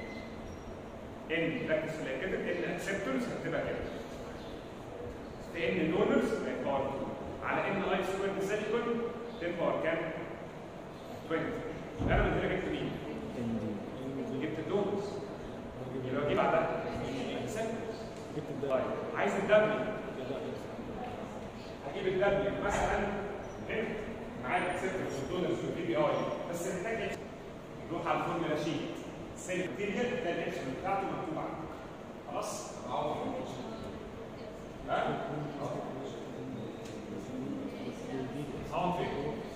ان ركز في اللي كده ان اكسبتورز هتبقى كده في ان دونرز باور 2 على ان اي سكوير سيليكون 10 باور كام؟ 20 يبقى انا من هنا جبت مين؟ جبت الدونرز يبقى اجيب بعدها اكسبتورز طيب عايز الدبليو هجيب الدبليو مثلا هنا معايا الاكسبتورز والدونرز والبي بي اي بس محتاج نروح على الفورمولا شيت سيل ماتيريال ده الاكشن بتاعته مكتوب عندك خلاص؟ ها؟ اه فين؟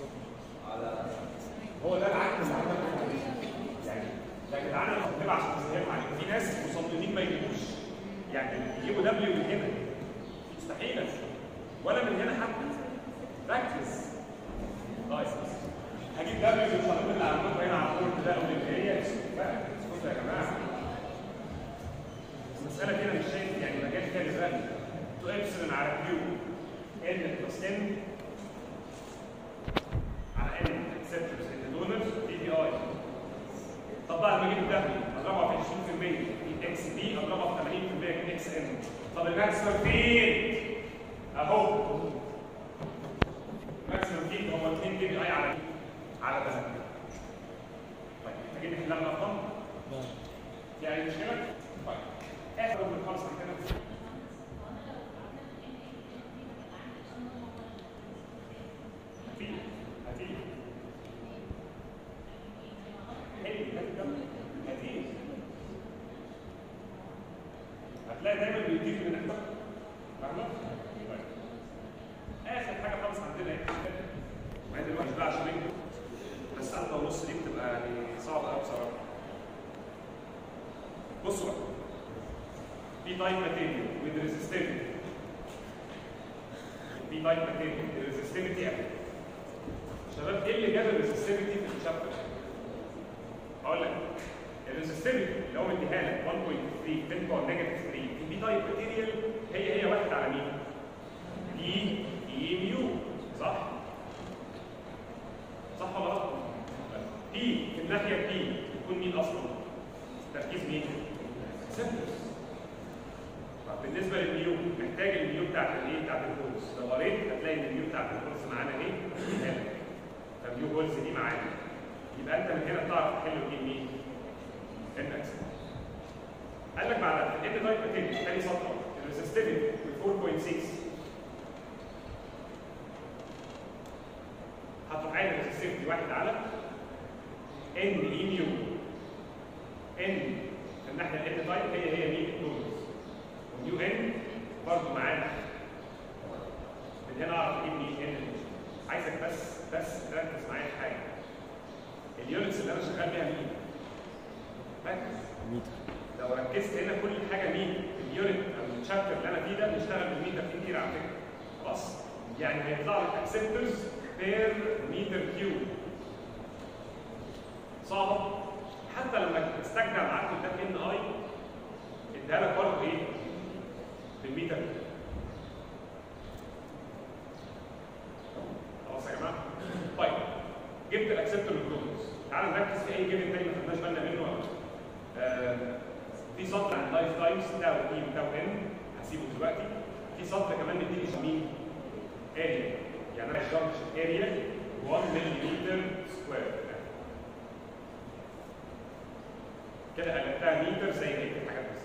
هو ده العك اللي عملته يعني يا جدعان انا بكتبها عشان تسهلوا عليكم في ناس مصممين ما يجيبوش يعني يجيبوا دبليو من هنا مستحيل ولا من هنا حتى ركز طيب هجيب دبليو من القانون اللي عندكم هنا على البورد ده واللي هي بقى اسكتوا يا جماعه المساله كده مش شايف يعني مجال كده للرقم تو ابسلون على كيو ان بلس ان على ان اكسبتورز ان دونرز دي بي اي طب بقى لما اجيب الدبليو اضربها في 20% من اكس بي اضربها في 80% من اكس ان طب الماكسيمم فين؟ اهو الماكسيمم فين هو 2 دي بي اي على على ده طيب محتاجين نحلها الارقام؟ في اي مشكله؟ طيب اخر من خالص عندنا هتيجي هتيجي حلو ده هتيجي هتلاقي دايما بيديك من اكتر فاهمه؟ طيب. اخر حاجه خالص عندنا ايه؟ مع ان الواحد بقى عشان يكتب بس ساعه ونص دي بتبقى يعني صعبه قوي بصراحه. بصوا بقى في تايب ماتيريال with resistivity في تايب ماتيريال resistivity يعني شباب ايه اللي جاب الريزستيفيتي في الشابتر؟ هقول لك الريزستيفيتي اللي هو مديها لك 1.3 10 باور نيجاتيف 3 في بي تايب ماتيريال هي هي واحد على مين؟ بي اي ميو صح؟ صح ولا غلط؟ بي في الناحيه بي يكون مين اصلا؟ تركيز مين؟ سنترز طب بالنسبه للميو محتاج الميو بتاعت الايه؟ بتاعت الهولز لو قريت هتلاقي ان الميو بتاعت الهولز معانا ايه؟ هنا فالميو هولز دي معانا يبقى انت من هنا بتعرف تحل وتجيب مين؟ ان اكس قال لك بعدها في الان تايب ماتيريال تاني سطر الريزستيفيتي 4.6 هتروح عايز الريزستيفيتي واحد على ان اي ميو ان في الناحيه الان تايب هي هي مين؟ التونز واليو ان برضه معانا من هنا اعرف اجيب مين ان عايزك بس بس تركز معايا في حاجه اليونتس اللي انا شغال بيها مين؟ ركز
متر
لو ركزت هنا كل حاجه مين؟ اليونت او الشابتر اللي انا فيه ده بنشتغل بالميتر فيه كتير على فكره خلاص؟ يعني هيطلع لك اكسبترز بير متر كيوب صعبه حتى لما تستجدع معاك قدام ان اي اديها لك برضه ايه؟ بالميتر خلاص يا جماعه؟ طيب جبت الاكسبتور الجلوكوز تعال نركز في اي جيفن تاني ما خدناش بالنا منه آه في سطر عن لايف تايمز تاو اي وتاو ان هسيبه دلوقتي في سطر كمان مديني مين؟ اريا يعني انا الجنكشن اريا 1 ملم سكوير كده قلبتها متر زي بقيه الحاجات بس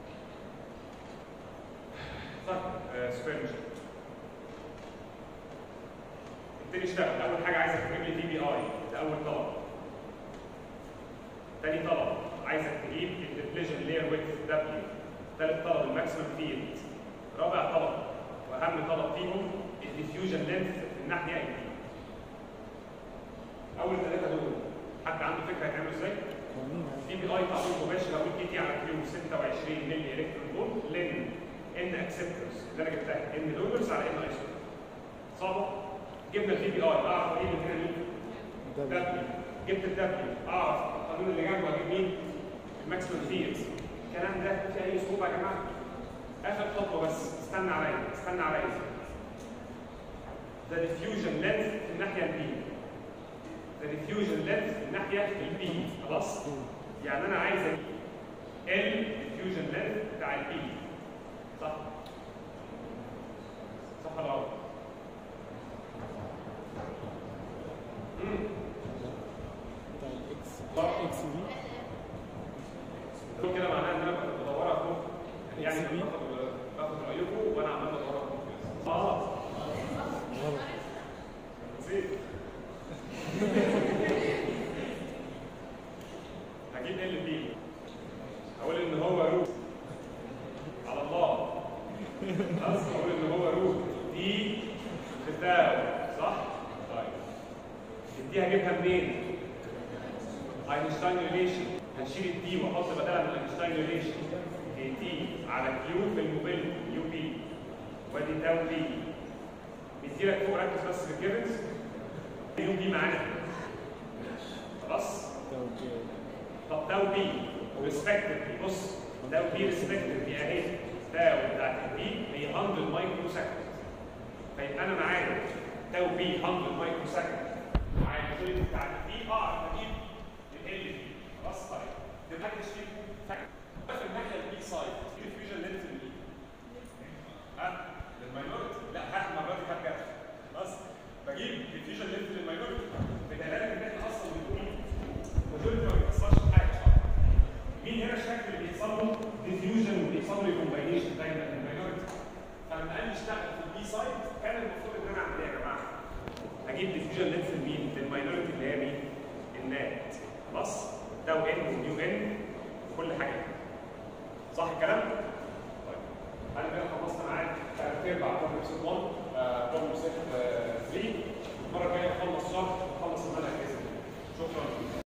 طيب آه سكوير مش ابتدي اشتغل اول حاجه عايزك تجيب لي في بي اي ده اول طلب تاني طلب عايزك تجيب الديبليجن لير ويدث دبليو ثالث طلب الماكسيمم فيلد رابع طلب واهم طلب فيهم الديفيوجن لينث في الناحيه اليمين اول ثلاثه دول حد عنده فكره هيعملوا ازاي؟ في بي اي تعويض مباشر هقول كي تي على كيو 26 ملي الكترون فولت لان ان اكسبتورز اللي انا جبتها ان دولرز على ان ايسو صعبه؟ جبنا الفي بي اي اعرف ايه اللي هنا مين؟ دبليو جبت الدبليو اعرف القانون اللي جنبه اجيب مين؟ الماكسيمم فيلد الكلام ده في اي صعوبه يا جماعه؟ اخر خطوه بس استنى عليا استنى عليا ده ديفيوجن لينث في الناحيه البي ده ديفيوجن لينث في الناحيه البي خلاص؟ يعني انا عايز اجيب ال ديفيوجن لينث بتاع البي صح؟ صح ولا غلط؟
بتاع الاكس
صح.
اكس بي
دول كده معناها ان انا كنت بدورها فوق يعني
XB.
باخد باخد رايكم وانا عمال بدورها فوق اه
غلط
نسيت هجيب ال بي هقول ان هو روت على الله خلاص هقول ان هو روت دي بتاعه صح؟ طيب الدي هجيبها منين؟ اينشتاين ريليشن هنشيل الدي واحط بدلها من اينشتاين ريليشن اي تي على كيو في الموبيل يو بي وادي تاو بي بيديلك فوق ركز بس في الجيفنز يو بي معانا خلاص طب تاو بي ريسبكتفلي بص تاو بي ريسبكتفلي اهي تاو بتاعت البي هي 100 مايكرو سكند فيبقى انا معايا تاو بي 100 مايكرو سكند معايا الفيلم بتاعت البي اعرف اجيب ال بي خلاص طيب دلوقتي تشتري في الناحيه البي سايد ديفيوجن لينث البي ها للماينورتي لا هات المره دي هات جاف خلاص بجيب ديفيوجن لينث للماينورتي بدلاله ان احنا اصلا بنقول الماجورتي ما بيحصلش حاجه مين هنا الشكل اللي بيحصل له ديفيوجن وبيحصل له كومباينيشن دايما للماينورتي فلما قال لي اشتغل في البي سايد كان المفروض ان انا اعمل ايه يا جماعه؟ اجيب ديفيوجن لينث لمين؟ للماينورتي اللي هي مين؟ النات خلاص؟ تاو ان ونيو ان وكل حاجه صح الكلام؟ طيب انا كده خلصت معاك ثلاث ارباع بروبلم سيت 1 بروبلم سيت 3 المره الجايه نخلص شهر نخلص المنهج باذن الله شكرا